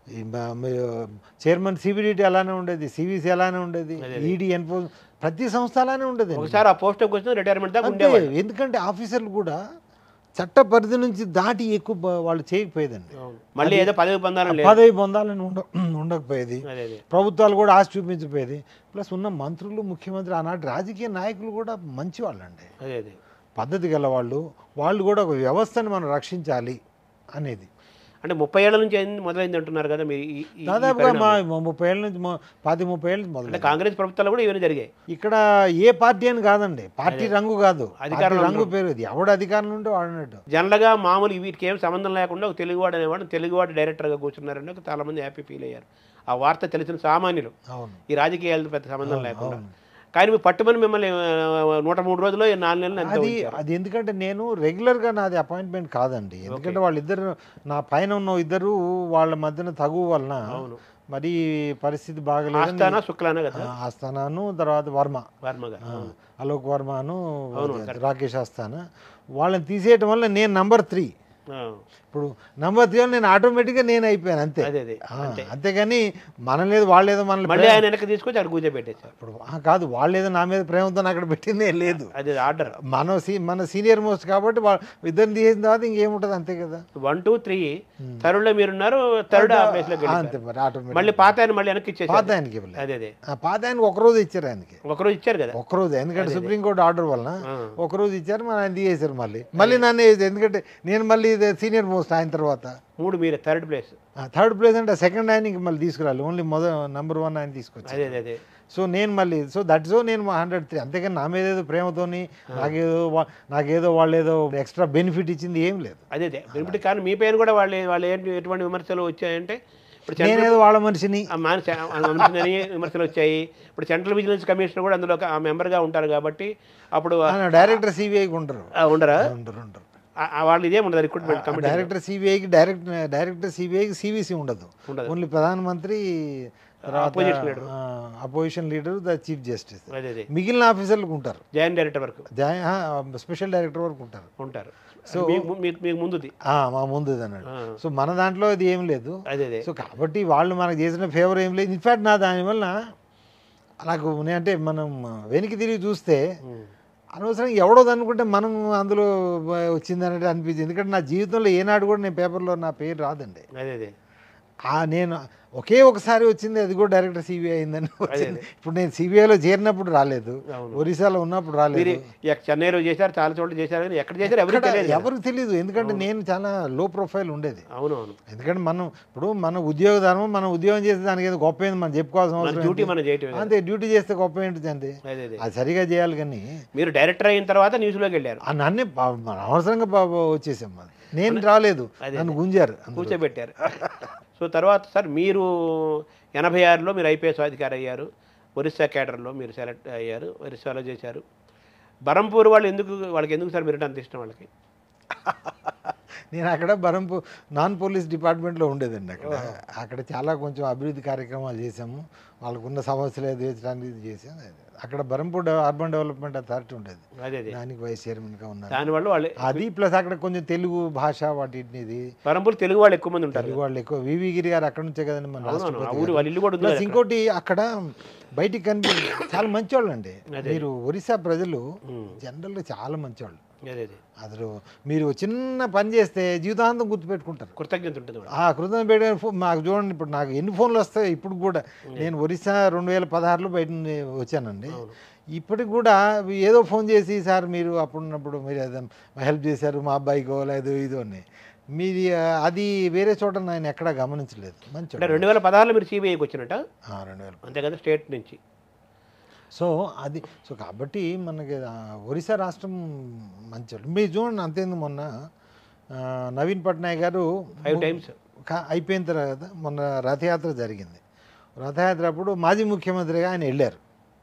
ఈ మ- మీరు చైర్మన్ సిబిడిటీ అలానే ఉండేది సివిసి అలానే ఉండేది ఈడీ ఎన్ఫోర్స్ ప్రతి సంస్థ అలానే ఉండేది ఒకసారి ఆ పోస్ట్ వచ్చిన రిటైర్మెంట్ దాకా అంతే ఉండేవాళ్ళు ఎందుకంటే ఆఫీసర్లు కూడా చట్ట పరిధి నుంచి దాటి ఎక్కువ బ- వాళ్ళు చేయకపోయేదండి అవును. మళ్ళీ ఏదో పదవి పొందాలని లేదు పదవి పొందాలని ఉండ ఉండకపోయేది అదే అదే ప్రభుత్వాలు కూడా ఆశ చూపించకపోయేది ప్లస్ ఉన్న మంత్రులు ముఖ్యమంత్రి ఆనాటి రాజకీయ నాయకులు కూడా మంచి వాళ్ళండి అదే అదే పద్ధతి గల వాళ్ళు వాళ్ళు కూడా ఒక వ్యవస్థను మనం రక్షించాలి అనేది అంటే ముప్పై ఏళ్ళ నుంచి అయింది మొదలైంది అంటున్నారు కదా మీరు ఈ- ఈ- ఈ దాదాపుగా మా పరిణామం. మా ముప్పై ఏళ్ళ నుంచి మా- పాతి ముప్పై ఏళ్ళ నుంచి అంటే మొదలు కాంగ్రెస్ ప్రభుత్వాలు కూడా ఇవన్నీ జరిగాయి ఇక్కడ ఏ పార్టీ అని కాదండి పార్టీ రంగు కాదు అధికారంలో పార్టీ రంగు పేరు ఇది ఎవడు అధికారంలో ఉంటే వాడినట్టు జనరల్గా మామూలు వీటికి ఏం సంబంధం లేకుండా ఒక తెలుగువాడు అనేవాడు తెలుగువాడు డైరెక్టర్గా కూర్చున్నారని ఒక చాలా మంది హ్యాపీ ఫీల్ అయ్యారు ఆ వార్త తెలిసిన సామాన్యులు అవును ఈ రాజకీయాలతో పెద్ద సంబంధం లేకుండా అవును. కానీ మీరు పట్టుమని మిమ్మల్ని ఆ, నూట మూడు రోజులు నాలుగు నెలలు అంతే అది ఉంచారు. అది ఎందుకంటే నేను రెగ్యులర్గా నాది అపాయింట్మెంట్ కాదండి ఎందుకంటే వాళ్ళిద్దరు నా పైన ఉన్న ఇద్దరు వాళ్ళ మధ్యన తగువ వలన అవును మరి పరిస్థితి బాగలేదు ఆస్థానా శుక్లానా కదా ఆస్థానాను తర్వాత వర్మ వర్మగా ఆ, అలోక్ వర్మను అవును, రాకేష్ ఆస్థానా వాళ్ళని తీసేయటం వల్ల నేను నంబర్ త్రీ ఆ, ఇప్పుడు నంబర్ త్రీ నేను ఆటోమేటిక్గా నేను అయిపోయాను అంతే అదే అదే ఆ, అంతేగాని మనం లేదు వాళ్ళేదో మనల్ని మళ్ళీ ఆయన వెనక్కి తీసుకొచ్చి అక్కడ కూర్చోబెట్టేశారు ఇప్పుడు ఆ, కాదు వాళ్ళేదో నా మీద ప్రేమతో అక్కడ పెట్టిందే లేదు అదే ఆర్డర్ మన సీ మన సీనియర్ మోస్ట్ కాబట్టి వాళ్ళ ఇద్దరిని తీసిన తర్వాత ఇంకేముంటుంది అంతే కదా వన్ టూ త్రీ థర్డ్ లో మీరున్నారు థర్డ్ ఆ ప్లేస్ లోకి ఆ, వెళ్ళిపోయారు. అంతే మరి ఆటోమేటిక్ మళ్ళీ పాత ఆయన మళ్ళీ వెనక్కి ఇచ్చేసారు పాత ఆయనకి ఇవ్వలేదు అదే అదే ఆ పాత ఆయనకి ఒక రోజు ఇచ్చారు ఆయనకి ఒకరోజు ఇచ్చారు కదా ఒక రోజు ఎందుకంటే సుప్రీంకోర్టు ఆర్డర్ వలన ఆ. ఒక రోజు ఇచ్చారు మన ఆయన తీసేశారు మళ్ళీ మళ్ళీ నన్ను వేసారు. ఎందుకంటే నేను మళ్ళీ సీనియర్ మోస్ట్ ఆయన తర్వాత మూడు మీరే థర్డ్ ప్లేస్ థర్డ్ ప్లేస్ అంటే సెకండ్ ఆయనకి మళ్ళీ తీసుకురాలి ఓన్లీ మొదటి నంబర్ వన్ ఆయన తీసుకొచ్చారు అదే అదే అదే సో నేను మళ్ళీ సో దట్ సో నేను హండ్రెడ్ త్రీ అంతేగాని నా మీద ఏదో ప్రేమతోని నాకేదో వా- నాకేదో వాళ్ళు ఏదో ఎక్స్ట్రా బెనిఫిట్ ఇచ్చింది ఏం లేదు అదే అదే ఇప్పుడు కానీ మీ పైన కూడా వాళ్ళు వాళ్ళు ఏంటి ఎటువంటి విమర్శలు వచ్చాయంటే ఇప్పుడు సెంట్రల్ నేనేదో వాళ్ళ మనిషిని ఆ మాన- ఆ మనిషిని విమర్శలు వచ్చాయి ఇప్పుడు సెంట్రల్ విజిలెన్స్ కమిషనర్ కూడా అందులో ఒక ఆ మెంబర్గా ఉంటారు కాబట్టి అప్పుడు ఆయన డైరెక్టర్ సిబిఐకి ఉండరు ఆ, ఉండరా ఉండరు ఉండరు ఆ- ఆ వాళ్ళు ఇదే ఉండదు రిక్రూట్మెంట్ కమిటీ డైరెక్టర్ సిబిఐకి డైరెక్ట్ డైరెక్టర్ సిబిఐకి సివిసి ఉండదు ఉండదు. ఓన్లీ ప్రధానమంత్రి Opposition leader. Opposition leader the chief justice అదే అదే మిగిలిన ఆఫీసర్లకు ఉంటారు జాయింట్ డైరెక్టర్ వరకు స్పెషల్ డైరెక్టర్ వరకు ఉంటారు ఉంటారు సో మీకు ముందుది ఆ, మా ముందు అన్నాడు ఆ, సో మన దాంట్లో అది ఏం లేదు అదే అదే సో కాబట్టి వాళ్ళు మనకు చేసిన ఫేవర్ ఏం లేదు ఇన్ఫ్యాక్ట్ నా దానివల్ల నాకు నే- అంటే మనం వెనక్కి తిరిగి చూస్తే ఉమ్. అనవసరం ఎవడో అనుకుంటే మనం అందులో వచ్చింది అనేది అనిపించింది ఎందుకంటే నా జీవితంలో ఏనాడు కూడా నేను పేపర్లో నా పేరు రాదండి అదే అదే ఆ నేను ఒకే ఒకసారి వచ్చింది అది కూడా డైరెక్టర్ సిబిఐ అయిందని వచ్చింది ఇప్పుడు నేను సిబిఐలో చేరినప్పుడు రాలేదు అవును. ఒరిస్సాలో ఉన్నప్పుడు మీరు రాలేదు ఎక్- చెన్నైలో చేశారు చాలా చోట్ల చేశారు కానీ ఎక్కడ చేశారు ఎవరికి ఎక్కడ- తెలియదు కదా. ఎవరికి తెలియదు ఎందుకంటే నేను చాలా లో ప్రొఫైల్ ఉండేది అవును అవును ఎందుకంటే మనం ఇప్పుడు మన ఉద్యోగ ధర్మం మనం ఉద్యోగం చేస్తే దానికి ఏదో గొప్ప ఏంది మనం చెప్పుకోవాల్సిన మన అవసరం డ్యూటీ ఏంటి? మనం చేయటం అంతే డ్యూటీ చేస్తే గొప్ప ఏంటిది అంతే అదే అదే అది సరిగా చేయాలి కానీ మీరు డైరెక్టర్ అయిన తర్వాత న్యూస్లోకి వెళ్ళారు ఆ నన్నే పా- మన అనవసరంగా పా- వచ్చేసాం అది నేను రాలేదు అదే. నన్ను గుంజారు అందులో. కూర్చోబెట్టారు సో తర్వాత సార్ మీరు ఎనభై ఆరులో మీరు ఐపీఎస్ అధికారి అయ్యారు ఒరిస్సా క్యాడర్లో మీరు సెలెక్ట్ అయ్యారు ఒరిస్సాలో చేశారు బరంపూర్ వాళ్ళు ఎందుకు వాళ్ళకి ఎందుకు సార్ మీరు అంత ఇష్టం వాళ్ళకి నేను అక్కడ బరంపు నాన్ పోలీస్ డిపార్ట్మెంట్లో ఉండేదండి అక్కడ అక్కడ చాలా కొంచెం అభివృద్ధి కార్యక్రమాలు చేసాము వాళ్ళకున్న సమస్యలు తీర్చడానికి ఇది చేసాము అక్కడ బరంపూర్ అర్బన్ డెవలప్మెంట్ అథారిటీ ఉండేది అదే అదే దానికి వైస్ చైర్మన్గా ఉన్నాను దానివల్ల వాళ్ళు అది ప్లస్ అక్కడ కొంచెం తెలుగు భాష వాటిని ఇది బరంపూర్ తెలుగు వాళ్ళు ఎక్కువ మంది ఉంటారు తెలుగు వాళ్ళు ఎక్కువ వివి గిరి గారు అక్కడ నుంచే కదండి మన అవునవును ఆ రాష్ట్రపతి ఊరు గారు. వాళ్ళ ఇల్లు కూడా ఉంది ప్లస్ కదా ఇంకోటి అక్కడ బయటికి కనిపి చాలా మంచివాళ్ళు అండి మీరు ఒరిస్సా ప్రజలు ఉమ్. జనరల్గా చాలా మంచివాళ్ళు అదే అదే అసలు మీరు చిన్న పని చేస్తే జీవితాంతం గుర్తుపెట్టుకుంటారు కృతజ్ఞత ఉంటుంది వాళ్ళకి. ఆ కృతజ్ఞత పెట్టిన ఫోన్ మాకు చూడండి ఇప్పుడు నాకు ఎన్ని ఫోన్లు వస్తాయి ఇప్పుడు కూడా నేను ఒరిస్సా రెండు వేల పదహారులో బయట నుండి వచ్చానండి అవును. ఇప్పటికి కూడా ఏదో ఫోన్ చేసి సార్ మీరు అప్పుడున్నప్పుడు మీరు ఏదో హెల్ప్ చేశారు మా అబ్బాయికో లేదు ఇదో అని మీది ఆ, అది వేరే చోట నేను ఎక్కడా గమనించలేదు మంచి అంటే రెండు వేల పదహారులో మీరు సిబిఐకి వచ్చినట్ట రెండు వేల అంతే కదా స్టేట్ నుంచి సో అది సో కాబట్టి మనకి ఆ, ఒరిస్సా రాష్ట్రం మంచి మీరు చూడండి అంతేందుకు మొన్న ఆ, నవీన్ పట్నాయక్ గారు ఫైవ్ టైమ్స్ కా- అయిపోయిన తర్వాత మొన్న రథయాత్ర జరిగింది రథయాత్ర అప్పుడు మాజీ ముఖ్యమంత్రిగా ఆయన వెళ్ళారు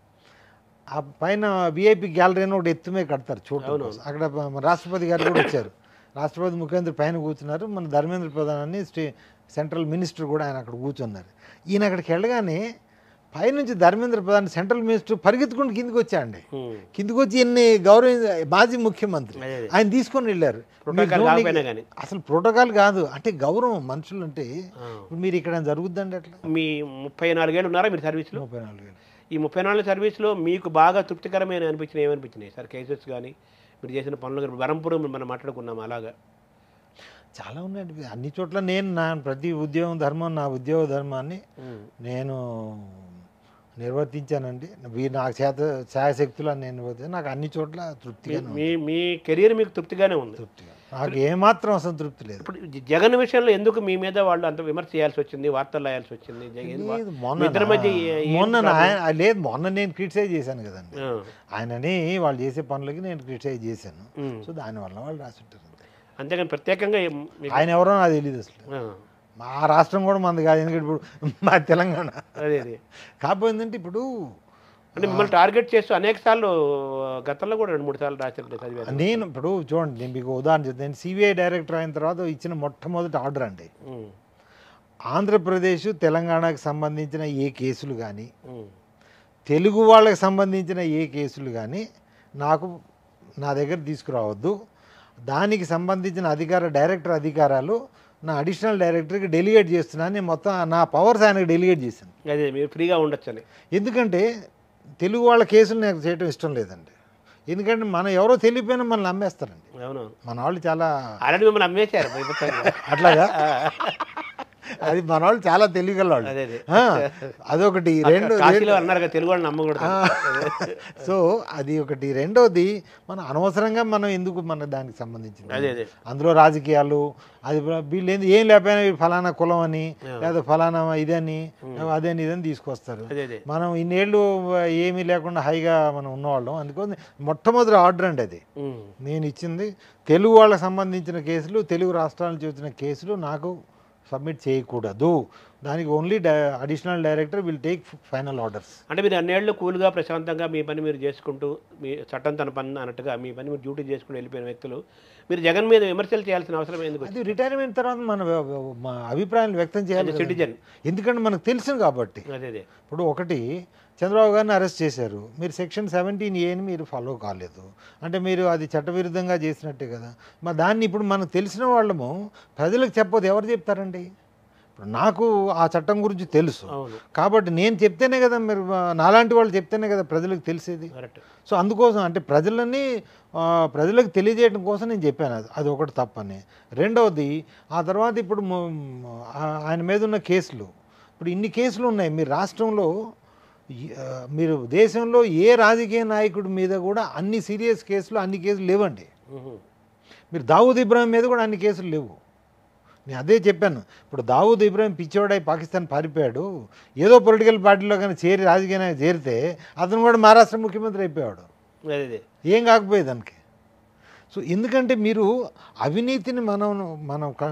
ఆ పైన విఐపి గ్యాలరీ అని ఒకటి ఎత్తుమే కడతారు చూడటం కోసం. అక్కడ మన రాష్ట్రపతి గారు కూడా వచ్చారు రాష్ట్రపతి ముఖ్యమంత్రి పైన కూర్చున్నారు మన ధర్మేంద్ర ప్రధాన్ అని స్టే సెంట్రల్ మినిస్టర్ కూడా ఆయన అక్కడ కూర్చున్నారు ఈయన అక్కడికి వెళ్ళగానే పైనుంచి ధర్మేంద్ర ప్రధాన్ సెంట్రల్ మినిస్టర్ పరిగెత్తుకుంటూ కిందికి వచ్చాండి ఉమ్. కిందికి వచ్చి ఎన్ని గౌరవ మాజీ ముఖ్యమంత్రి అదే, అదే. ఆయన తీసుకొని వెళ్ళారు ప్రోటోకాల్ మీరు చూడండి, కాకపోయినా కానీ. అసలు ప్రోటోకాల్ కాదు అంటే గౌరవం మనుషులు అంటే ఆ. ఇప్పుడు మీరు ఇక్కడ జరుగుద్దండి అట్లా మీ ముప్పై నాలుగేళ్ళు ఉన్నారా మీరు సర్వీస్లో ముప్పై నాలుగు వేలు. ఈ ముప్పై నాలుగు సర్వీస్లో మీకు బాగా తృప్తికరమైన అనిపించినవి ఏమనిపించినాయి సార్ కేసెస్ కానీ మీరు చేసిన పనులు కానీ బరంపురం మనం మాట్లాడుకున్నాం అలాగా చాలా ఉన్నాయండి అన్ని చోట్ల నేను నా ప్రతి ఉద్యోగం ధర్మం నా ఉద్యోగ ధర్మాన్ని ఉమ్. నేను నిర్వర్తించానండి వీ- నాకు చేత ఛాయశక్తులు నేను నిర్వర్తించాను నాకు అన్ని చోట్ల తృప్తిగా మీ మీ కెరీర్ మీకు తృప్తిగానే ఉంది తృప్తిగా నాకు ఏమాత్రం అసంతృప్తి లేదు ఇప్పుడు జ- జగన్ విషయంలో ఎందుకు మీ మీద వాళ్ళు అంత విమర్శ చేయాల్సి వచ్చింది వార్తలు రాయాల్సి వచ్చింది జగన్ వా- లేదు, మీ మొన్న ఇద్దరి మధ్య ఏ- ఏం మొన్న problem? ఆయన లేదు మొన్న నేను క్రిటిసైజ్ చేశాను కదండి ఆ. ఆయనని వాళ్ళు చేసే పనులకి నేను క్రిటిసైజ్ చేశాను ఉమ్. సో దానివల్ల వాళ్ళు రాసుంటారు అంతే. అంతేగాని ప్రత్యేకంగా ఏం మీకు- ఆయన ఎవరో నాకు తెలియదు అసలు ఆ. మా రాష్ట్రం కూడా మంది కాదు ఎందుకంటే ఇప్పుడు మా తెలంగాణ అదే అదే కాకపోతే ఏంటంటే ఇప్పుడు అంటే మిమ్మల్ని టార్గెట్ చేస్తూ అనేక సార్లు గతంలో కూడా రెండు మూడు సార్లు రాశారు చదివాను నేను ఇప్పుడు చూడండి నేను మీకు ఉదాహరణ చెప్తాను నేను సిబిఐ డైరెక్టర్ అయిన తర్వాత ఇచ్చిన మొట్టమొదటి ఆర్డర్ అండి ఉమ్. ఆంధ్రప్రదేశ్ తెలంగాణకు సంబంధించిన ఏ కేసులు కానీ ఉమ్. తెలుగు వాళ్ళకి సంబంధించిన ఏ కేసులు కానీ నాకు నా దగ్గర తీసుకురావద్దు దానికి సంబంధించిన అధికార డైరెక్టర్ అధికారాలు నా అడిషనల్ డైరెక్టర్కి డెలిగేట్ చేస్తున్నాను నేను మొత్తం నా పవర్స్ ఆయనకు డెలిగేట్ చేశాను అదే మీరు ఫ్రీగా ఉండొచ్చని ఎందుకంటే తెలుగు వాళ్ళ కేసులు నాకు చేయడం ఇష్టం లేదండి ఎందుకంటే మనం ఎవరో తెలియపోయినా మనల్ని అమ్మేస్తారండి అవును మన వాళ్ళు చాలా ఆల్రెడీ మిమ్మల్ని అమ్మేశారు భయపడతారు. అట్లాగా ఆ. అది మన వాళ్ళు చాలా తెలియగల వాళ్ళు అదే అదే ఆ, అదొకటి రెండు కాశీలో అన్నారు కదా తెలుగు వాళ్ళని నమ్మకూడదు సో అది ఒకటి రెండోది మనం అనవసరంగా మనం ఎందుకు మన దానికి సంబంధించింది అదే అదే అందులో రాజకీయాలు అది వీళ్ళు ఏంది ఏం లేకపోయినా వీళ్ళు ఫలానా కులం అని లేదా ఫలానా ఇదని అదని ఇదని తీసుకొస్తారు అదే అదే మనం ఇన్నేళ్ళు ఏమీ లేకుండా హైగా మనం ఉన్నవాళ్ళం అందుకని మొట్టమొదటి ఆర్డర్ అండి అది ఉమ్. నేను ఇచ్చింది తెలుగు వాళ్ళకి సంబంధించిన కేసులు తెలుగు రాష్ట్రాల నుంచి వచ్చిన కేసులు నాకు సబ్మిట్ చేయకూడదు దానికి only additional director will take final orders అంటే మీరు అన్నేళ్ళు కూల్గా ప్రశాంతంగా మీ పని మీరు చేసుకుంటూ మీ చట్టం తన పని అన్నట్టుగా మీ పని మీరు డ్యూటీ చేసుకుని వెళ్ళిపోయిన వ్యక్తులు మీరు జగన్ మీద విమర్శలు చేయాల్సిన అవసరం ఎందుకు అది రిటైర్మెంట్ తర్వాత మన వ- వ- మా అభిప్రాయాలు వ్యక్తం చేయాలి కదా. సిటిజన్ ఎందుకంటే మనకు తెలుసు కాబట్టి అదే అదే ఇప్పుడు ఒకటి చంద్రబాబు గారిని అరెస్ట్ చేశారు మీరు సెక్షన్ సెవెంటీన్ ఏని మీరు ఫాలో కాలేదు అంటే మీరు అది చట్టవిరుద్ధంగా చేసినట్టే కదా మరి దాన్ని ఇప్పుడు మనకు తెలిసిన వాళ్ళము ప్రజలకు చెప్పదు ఎవరు చెప్తారండి ఇప్పుడు నాకు ఆ చట్టం గురించి తెలుసు అవును కాబట్టి నేను చెప్తేనే కదా మీరు ఆ, నాలాంటి వాళ్ళు చెప్తేనే కదా ప్రజలకు తెలిసేది కరెక్ట్ సో అందుకోసం అంటే ప్రజలని ఆ, ప్రజలకు తెలియజేయడం కోసం నేను చెప్పాను అది అది ఒకటి తప్పని రెండవది ఆ తర్వాత ఇప్పుడు మ- ఆ- ఆయన మీద ఉన్న కేసులు ఇప్పుడు ఇన్ని కేసులు ఉన్నాయి మీ రాష్ట్రంలో ఈ- ఆ, మీరు దేశంలో ఏ రాజకీయ నాయకుడి మీద కూడా అన్ని సీరియస్ కేసులు అన్ని కేసులు లేవండి ఉహు. మీరు దావూద్ ఇబ్రాహిం మీద కూడా అన్ని కేసులు లేవు నేను అదే చెప్పాను ఇప్పుడు దావూద్ ఇబ్రాహిం పిచ్చోడై పాకిస్తాన్ పారిపోయాడు ఏదో పొలిటికల్ పార్టీలో కానీ చేరి రాజకీయ నాయకుడు చేరితే అతను కూడా మహారాష్ట్ర ముఖ్యమంత్రి అయిపోయాడు అదే అదే ఏం కాకపోయేది దానికి సో ఎందుకంటే మీరు అవినీతిని మనం మనం క-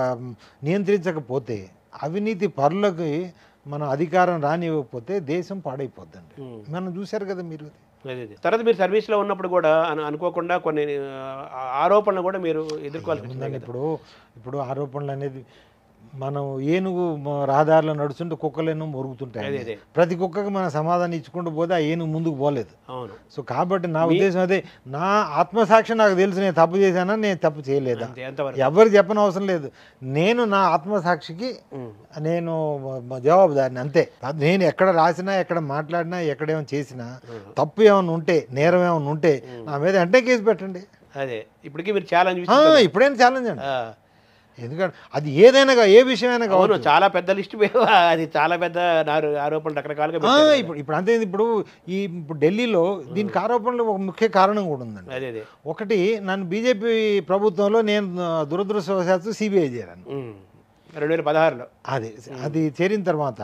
నియంత్రించకపోతే అవినీతి పరులకి మనం అధికారం రానివ్వకపోతే దేశం పాడైపోద్దండి ఉమ్. మనం చూశారు కదా మీరు అదే అదే తర్వాత మీరు సర్వీస్లో ఉన్నప్పుడు కూడా అను- అనుకోకుండా కొన్ని ఆ, ఆరోపణలు కూడా మీరు ఎదుర్కోవాల్సి వచ్చింది ఉందండి ఇప్పుడు ఇప్పుడు ఆరోపణలు అనేది మనం ఏనుగు మ- రహదారిలో నడుస్తుంటే కుక్కలేను అదే మొరుగుతుంటాయి అదే ప్రతి కుక్కకి మన సమాధానం ఇచ్చుకుంటూ పోతే ఆ ఏనుగు ముందుకు పోలేదు అవును సో కాబట్టి నా ఉద్దేశం అదే నా ఆత్మసాక్షి నాకు తెలుసు నేను తప్పు చేశానా నేను తప్పు చేయలేదా అంతే ఎంతవరకు ఎవరు చెప్పని అవసరం లేదు నేను నా ఆత్మసాక్షికి ఉమ్. నేను మ- మ- జవాబుదారిని అంతే అది నేను ఎక్కడ రాసినా ఎక్కడ మాట్లాడినా ఎక్కడేమైనా చేసినా తప్పు ఏమైనా ఉంటే నేరం ఏమైనా ఉంటే నా మీద వెంటనే కేసు పెట్టండి అదే ఇప్పటికీ మీరు ఛాలెంజ్ ఆ, ఇప్పుడైనా ఛాలెంజ్ అండి ఎందుకంటే అది ఏదైనా కా- ఏ విషయమైనా అవును కావచ్చు చాలా పెద్ద లిస్ట్ అది చాలా పెద్ద నారు ఆరోపణలు రకరకాలుగా ఆ, పెట్టారు కదా. ఇప్పుడు ఇప్పుడు అంతే ఇప్పుడు ఈ ఇప్పుడు ఢిల్లీలో దీనికి ఆరోపణలు ఒక ముఖ్య కారణం కూడా ఉందండి అదే అదే ఒకటి నన్ను బీజేపీ ప్రభుత్వంలో నేను ఆ, దురదృష్టవశాత్తు సిబిఐ చేరాను ఉమ్. రెండు వేల పదహారులో అది అది చేరిన తర్వాత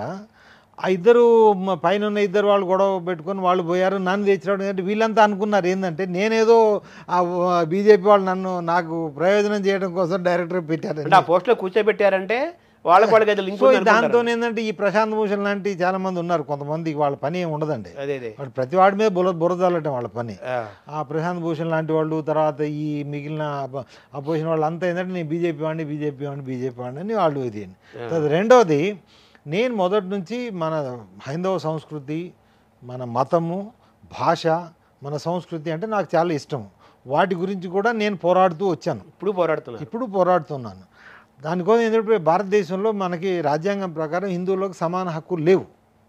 ఆ ఇద్దరు మ- పైన ఉన్న ఇద్దరు వాళ్ళు గొడవ పెట్టుకొని వాళ్ళు పోయారు నన్ను తెచ్చినాడు అంటే వీళ్ళంతా అనుకున్నారు ఏంటంటే నేనేదో ఆ బీజేపీ వాళ్ళు నన్ను నాకు ప్రయోజనం చేయడం కోసం డైరెక్టర్ పెట్టారు అంటే ఆ పోస్ట్లో కూర్చోబెట్టారంటే వాళ్ళకి వాళ్ళకి అయితే లింక్ సో ఉంది దాంతో అనుకుంటారు. ఏంటంటే ఈ ప్రశాంత్ భూషణ్ లాంటి చాలా మంది ఉన్నారు కొంతమంది వాళ్ళ పని ఏమి ఉండదండి అదే అదే వాడు ప్రతి వాడి మీద బుర బురదల్లటం వాళ్ళ పని ఆ, ఆ ప్రశాంత్ భూషణ్ లాంటి వాళ్ళు తర్వాత ఈ మిగిలిన అప- అపోజిషన్ వాళ్ళు అంతా ఏంటంటే నేను బీజేపీ వాడిని బీజేపీ వాడిని బీజేపీ వాడిని అని వాళ్ళు ఇది తర్వాత రెండోది నేను మొదటి నుంచి మన హైందవ సంస్కృతి మన మతము భాష మన సంస్కృతి అంటే నాకు చాలా ఇష్టం వాటి గురించి కూడా నేను పోరాడుతూ వచ్చాను ఇప్పుడు పోరాడుతున్నారు ఇప్పుడు పోరాడుతున్నాను దానికోసం ఏంటంటే భారతదేశంలో మనకి రాజ్యాంగం ప్రకారం హిందువులకు సమాన హక్కులు లేవు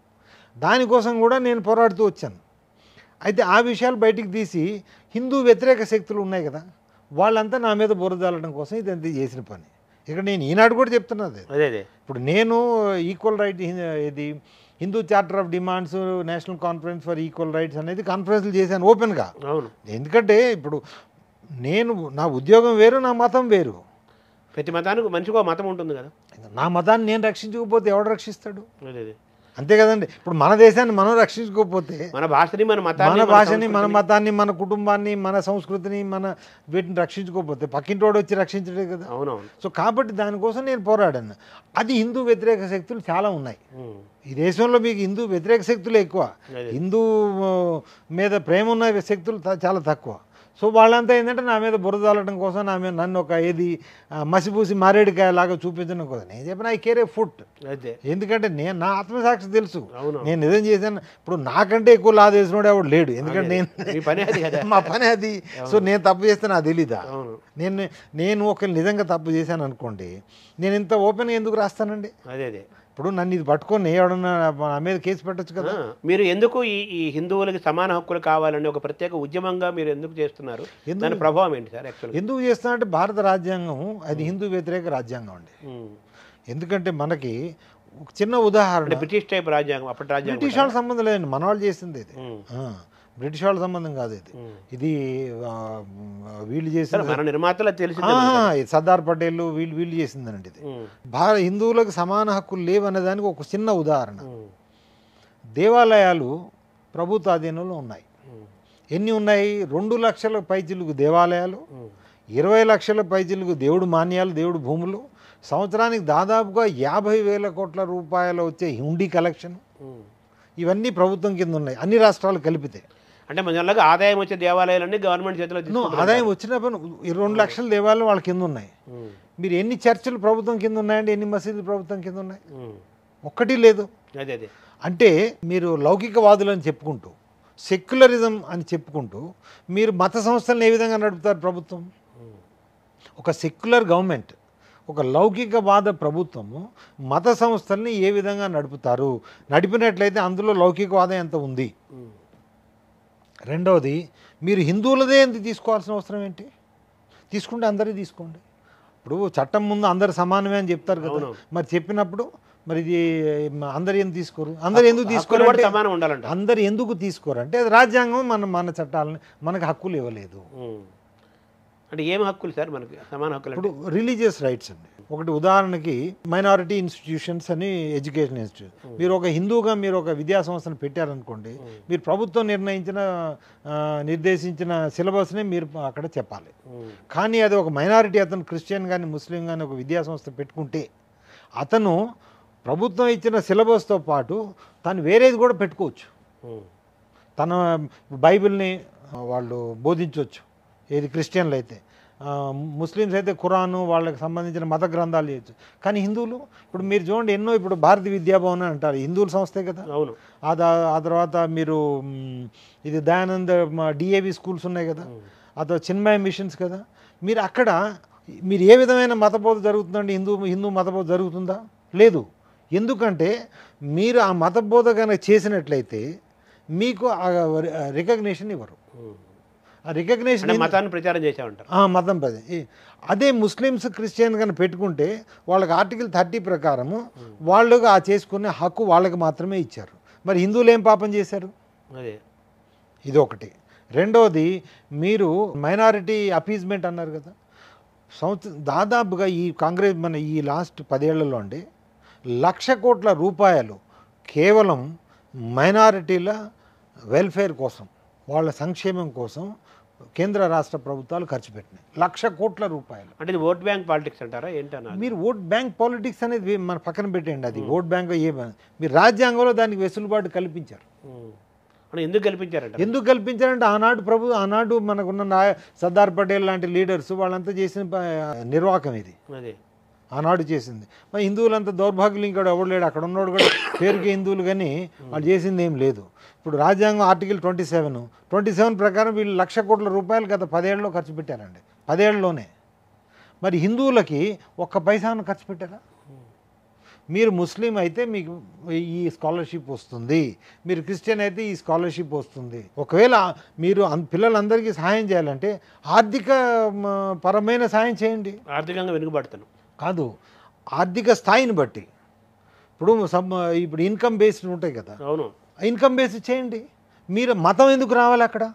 దానికోసం కూడా నేను పోరాడుతూ వచ్చాను అయితే ఆ విషయాలు బయటికి తీసి హిందూ వ్యతిరేక శక్తులు ఉన్నాయి కదా వాళ్ళంతా నా మీద బురదాలడం కోసం ఇదంతా చేసిన పని ఇక్కడ నేను ఈనాడు కూడా చెప్తున్నది అదే అదే ఇప్పుడు నేను ఈక్వల్ రైట్ ఇది Hindu charter of demands national conference for equal rights అనేది కాన్ఫరెన్స్లు చేశాను ఓపెన్గా అవును ఎందుకంటే ఇప్పుడు నేను నా ఉద్యోగం వేరు నా మతం వేరు ప్రతి మతానికి మనిషికి ఒక మతం ఉంటుంది కదా నా మతాన్ని నేను రక్షించకపోతే ఎవడు రక్షిస్తాడు అదే అదే అంతే కదండి ఇప్పుడు మన దేశాన్ని మనం రక్షించుకోకపోతే మన భాషని మన మతాన్ని మన భాషని మన సంస్కృతిని- మతాన్ని మన కుటుంబాన్ని మన సంస్కృతిని మన వీటిని రక్షించుకోకపోతే పక్కింటోడు వచ్చి రక్షించడే కదా అవునవును సో కాబట్టి దానికోసం నేను పోరాడాను అది హిందూ వ్యతిరేక శక్తులు చాలా ఉన్నాయి ఉమ్. ఈ దేశంలో మీకు హిందూ వ్యతిరేక శక్తులు ఎక్కువ అదే. హిందూ ఆ, మీద ప్రేమ ఉన్న శక్తులు త- చాలా తక్కువ సో వాళ్ళంతా ఏంటంటే నా మీద బురదాలడం కోసం నా మీద నన్ను ఒక ఏది ఆ, మసిపూసి మారేడికాయ లాగా చూపించడం కోసం నేను చెప్పిన ఐ కేర్ ఏ ఫుట్ అదే ఎందుకంటే నేను నా ఆత్మసాక్షి తెలుసు అవును. నేను నిజం చేశాను ఇప్పుడు నాకంటే ఎక్కువ లా తెలిసినోడు ఎవడు లేడు ఎందుకంటే అదే. నేను మీ పని అది కదా. మా పని అది సో నేను తప్పు చేస్తే నాకు తెలీదా అవును నేను నేను ఒక నిజంగా తప్పు చేశాను అనుకోండి నేను ఇంత ఓపెన్గా ఎందుకు రాస్తానండి అదే అదే ఇప్పుడు నన్ను ఇది పట్టుకొని ఎవడన్నా నా మీద కేసు పెట్టొచ్చు కదా ఆ, మీరు ఎందుకు ఈ ఈ హిందువులకి సమాన హక్కులు కావాలని ఒక ప్రత్యేక ఉద్యమంగా మీరు ఎందుకు చేస్తున్నారు ఎందుకు? దాని ప్రభావం ఏంటి సార్ యాక్చువల్గా ఎందుకు చేస్తానంటే భారత రాజ్యాంగం అది హిందూ వ్యతిరేక రాజ్యాంగం అండి ఎందుకంటే మనకి ఒక చిన్న ఉదాహరణ అంటే బ్రిటిష్ టైప్ రాజ్యాంగం అప్పటి రాజ్యాంగం బ్రిటిష్ వాళ్ళ సంబంధం లేదండి మన వాళ్ళు చేసింది ఇది ఉమ్. ఆ, బ్రిటిష్ వాళ్ళ సంబంధం కాదు ఇది ఉమ్. ఇది ఆ, వీళ్ళు సరే చేసింది మన నిర్మాతలు తెలిసిందే ఆ, మనకు. ఇది సర్దార్ పటేల్ వీళ్ళు వీళ్ళు చేసిందండి ఇది ఉమ్. భారత హిందువులకు సమాన హక్కులు లేవనే దానికి ఒక చిన్న ఉదాహరణ ఉమ్. దేవాలయాలు ప్రభుత్వ ఆధీనంలో ఉన్నాయి ఉమ్. ఎన్ని ఉన్నాయి రెండు లక్షల పైచిలుకు దేవాలయాలు ఉమ్. ఇరవై లక్షల పైచిలుకు దేవుడు మాన్యాలు దేవుడు భూములు సంవత్సరానికి దాదాపుగా యాభై వేల కోట్ల రూపాయలు వచ్చే హుండీ కలెక్షన్ ఉమ్. ఇవన్నీ ప్రభుత్వం కింద ఉన్నాయి అన్ని రాష్ట్రాలు కలిపితే అంటే మనలాగా ఆదాయం వచ్చే దేవాలయాలన్నీ గవర్నమెంట్ చేతిలో నో, తీసుకుంటున్నారు. ఆదాయం వచ్చినప్పుడు ఈ రెండు లక్షల దేవాలయాలు వాళ్ళ కింద ఉన్నాయి ఉమ్. మీరు ఎన్ని చర్చిలు ప్రభుత్వం కింద ఉన్నాయండి ఎన్ని మసీదులు ప్రభుత్వం కింద ఉన్నాయి ఉమ్. ఒక్కటి లేదు అదే అదే అంటే మీరు లౌకికవాదులు అని చెప్పుకుంటూ సెక్యులరిజం అని చెప్పుకుంటూ మీరు మత సంస్థలను ఏ విధంగా నడుపుతారు ప్రభుత్వం ఉమ్. ఒక సెక్యులర్ గవర్నమెంట్ ఒక లౌకికవాద ప్రభుత్వము మత సంస్థల్ని ఏ విధంగా నడుపుతారు నడిపినట్లయితే అందులో లౌకికవాదం ఎంత ఉంది ఉమ్. రెండవది మీరు హిందువులదే ఎందుకు తీసుకోవాల్సిన అవసరం ఏంటి తీసుకుంటే అందరికీ తీసుకోండి ఇప్పుడు చట్టం ముందు అందరు సమానమే అని చెప్తారు కదా అవును. మరి చెప్పినప్పుడు మరి ఇది మ- అందరు ఎందుకు తీసుకోరు అందరు ఎందుకు హక్కులు తీసుకోరు కూడా అంటే సమానం ఉండాలంట అందరు ఎందుకు తీసుకోరు అంటే అది రాజ్యాంగం మన మన చట్టాలని మనకు హక్కులు ఇవ్వలేదు ఉమ్. అంటే ఏం హక్కులు సార్ మనకి సమాన హక్కులు ఇప్పుడు అంటే రిలీజియస్ రైట్స్ అండి ఒకటి ఉదాహరణకి మైనారిటీ ఇన్స్టిట్యూషన్స్ అని ఎడ్యుకేషన్ ఇన్స్టిట్యూట్ మీరు ఒక హిందూగా మీరు ఒక విద్యా సంస్థను పెట్టారనుకోండి మీరు ప్రభుత్వం నిర్ణయించిన ఆ, నిర్దేశించిన సిలబస్ని మీరు అక్కడ చెప్పాలి ఉమ్. కానీ అది ఒక మైనారిటీ అతను క్రిస్టియన్ కానీ ముస్లిం కానీ ఒక విద్యా సంస్థ పెట్టుకుంటే అతను ప్రభుత్వం ఇచ్చిన సిలబస్తో పాటు తను వేరేది కూడా పెట్టుకోవచ్చు ఉమ్. తన బైబిల్ని ఆ, వాళ్ళు బోధించవచ్చు ఏది క్రిస్టియన్లు అయితే ఆ, ముస్లిమ్స్ అయితే ఖురాను వాళ్ళకి సంబంధించిన మత గ్రంథాలు చేయొచ్చు కానీ హిందువులు ఇప్పుడు మీరు చూడండి ఎన్నో ఇప్పుడు భారతీయ విద్యాభవన్ అని అంటారు హిందువుల సంస్థే కదా అవును ఆ దా- ఆ తర్వాత మీరు మ్, ఇది దయానంద డిఏవి స్కూల్స్ ఉన్నాయి కదా ఆ తర్వాత చిన్మయ మిషన్స్ కదా మీరు అక్కడ మీరు ఏ విధమైన మతబోధ జరుగుతుందండి హిందూ హిందూ మతబోధ జరుగుతుందా లేదు ఎందుకంటే మీరు ఆ మతబోధ కనుక చేసినట్లయితే మీకు రికగ్నేషన్ ఇవ్వరు ఉమ్. ఆ రికగ్నేషన్ అంటే మతాన్ని ప్రచారం చేసామంటారు ఆ, మతం పది ఈ- అదే ముస్లిమ్స్ క్రిస్టియన్ కనుక పెట్టుకుంటే వాళ్ళకి ఆర్టికల్ థర్టీ ప్రకారము వాళ్ళుగా ఆ చేసుకునే హక్కు వాళ్ళకి మాత్రమే ఇచ్చారు మరి హిందువులు ఏం పాపం చేశారు అదే ఇది ఒకటి రెండవది మీరు మైనారిటీ అపీజ్మెంట్ అన్నారు కదా సంవత్సరం దాదాపుగా ఈ కాంగ్రెస్ మన ఈ లాస్ట్ పదేళ్లలో అండి లక్ష కోట్ల రూపాయలు కేవలం మైనారిటీల వెల్ఫేర్ కోసం వాళ్ళ సంక్షేమం కోసం కేంద్ర రాష్ట్ర ప్రభుత్వాలు ఖర్చు పెట్టినాయి లక్ష కోట్ల రూపాయలు అంటే ఇది ఓట్ బ్యాంక్ పాలిటిక్స్ అంటారా ఏంటన్నారు మీరు ఓట్ బ్యాంక్ పాలిటిక్స్ అనేది వే- మన పక్కన పెట్టండి అది ఓట్ బ్యాంక్ ఏ మీరు రాజ్యాంగంలో దానికి వెసులుబాటు కల్పించారు అంటే ఎందుకు కల్పించారంట ఎందుకు కల్పించారంటే ఆనాడు ప్రభు ఆనాడు మనకున్న నాయ సర్దార్ పటేల్ లాంటి లీడర్స్ వాళ్ళంతా చేసిన ప- నిర్వాకం ఇది అదే ఆనాడు చేసింది మరి హిందువులంతా దౌర్భాగ్యులు ఇంకోటి ఎవడు లేడు అక్కడ ఉన్నోడు కూడా పేరుకి హిందువులు కానీ వాళ్ళు చేసింది ఏం లేదు ఇప్పుడు రాజ్యాంగం article twenty seven twenty seven ప్రకారం వీళ్ళు లక్ష కోట్ల రూపాయలు గత పదేళ్ళలో ఖర్చు పెట్టారండి పదేళ్లలోనే మరి హిందువులకి ఒక్క పైసాను ఖర్చు పెట్టారా మీరు ముస్లిం అయితే మీకు ఈ స్కాలర్షిప్ వస్తుంది మీరు క్రిస్టియన్ అయితే ఈ స్కాలర్షిప్ వస్తుంది ఒకవేళ మీరు అన్- పిల్లలందరికీ సహాయం చేయాలంటే ఆర్థిక మ, పరమైన సహాయం చేయండి ఆర్థికంగా వెనుకబడతాను కాదు ఆర్థిక స్థాయిని బట్టి ఇప్పుడు సమ్ ఇప్పుడు ఇన్కమ్ బేస్డ్ ఉంటాయి కదా అవును ఇన్కమ్ బేస్డ్ చేయండి మీరు మతం ఎందుకు రావాలి అక్కడ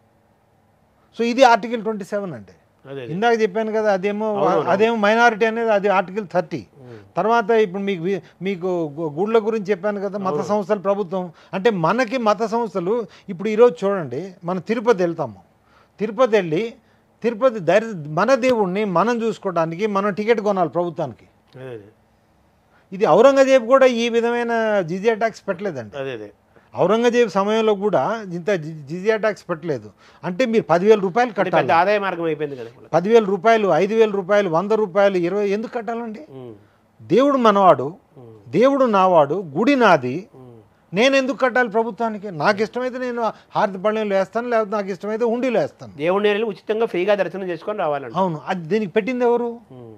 సో ఇది ఆర్టికల్ ట్వంటీ సెవెన్ అంటే అదే అదే. ఇందాక చెప్పాను కదా అదేమో అవునవును. అదేమో మైనారిటీ అనేది అది ఆర్టికల్ థర్టీ ఉమ్. తర్వాత ఇప్పుడు మీకు వి- మీకు గు- గుళ్ళ గురించి చెప్పాను కదా మత సంస్థలు ప్రభుత్వం అంటే మనకి మత సంస్థలు ఇప్పుడు ఈరోజు చూడండి మనం తిరుపతి వెళ్తాము తిరుపతి వెళ్ళి తిరుపతి దరి మన దేవుణ్ణి మనం చూసుకోవడానికి మనం టికెట్ కొనాలి ప్రభుత్వానికి అదే అదే ఇది ఔరంగజేబు కూడా ఈ విధమైన జిజియా ట్యాక్స్ పెట్టలేదండి అదే అదే ఔరంగజేబు సమయంలో కూడా ఇంత జి- జిజియా ట్యాక్స్ పెట్టలేదు అంటే మీరు పదివేల రూపాయలు అంటే పెద్ద కట్టాలి ఆదాయ మార్గం అయిపోయింది కదా ఇప్పుడు. పదివేల రూపాయలు ఐదు వేల రూపాయలు వంద రూపాయలు ఇరవై ఎందుకు కట్టాలండి ఉమ్. దేవుడు మనవాడు ఉమ్. దేవుడు నావాడు గుడి నాది ఉమ్. నేను ఎందుకు కట్టాలి ప్రభుత్వానికి నాకు ఇష్టమైతే నేను హారతి పళ్ళెంలో వేస్తాను లేకపోతే నాకు ఇష్టమైతే హుండీలో వేస్తాను దేవుడిని వెళ్ళి ఉచితంగా ఫ్రీగా దర్శనం చేసుకొని రావాలండి అవును అది దీనికి పెట్టింది ఎవరు ఉమ్.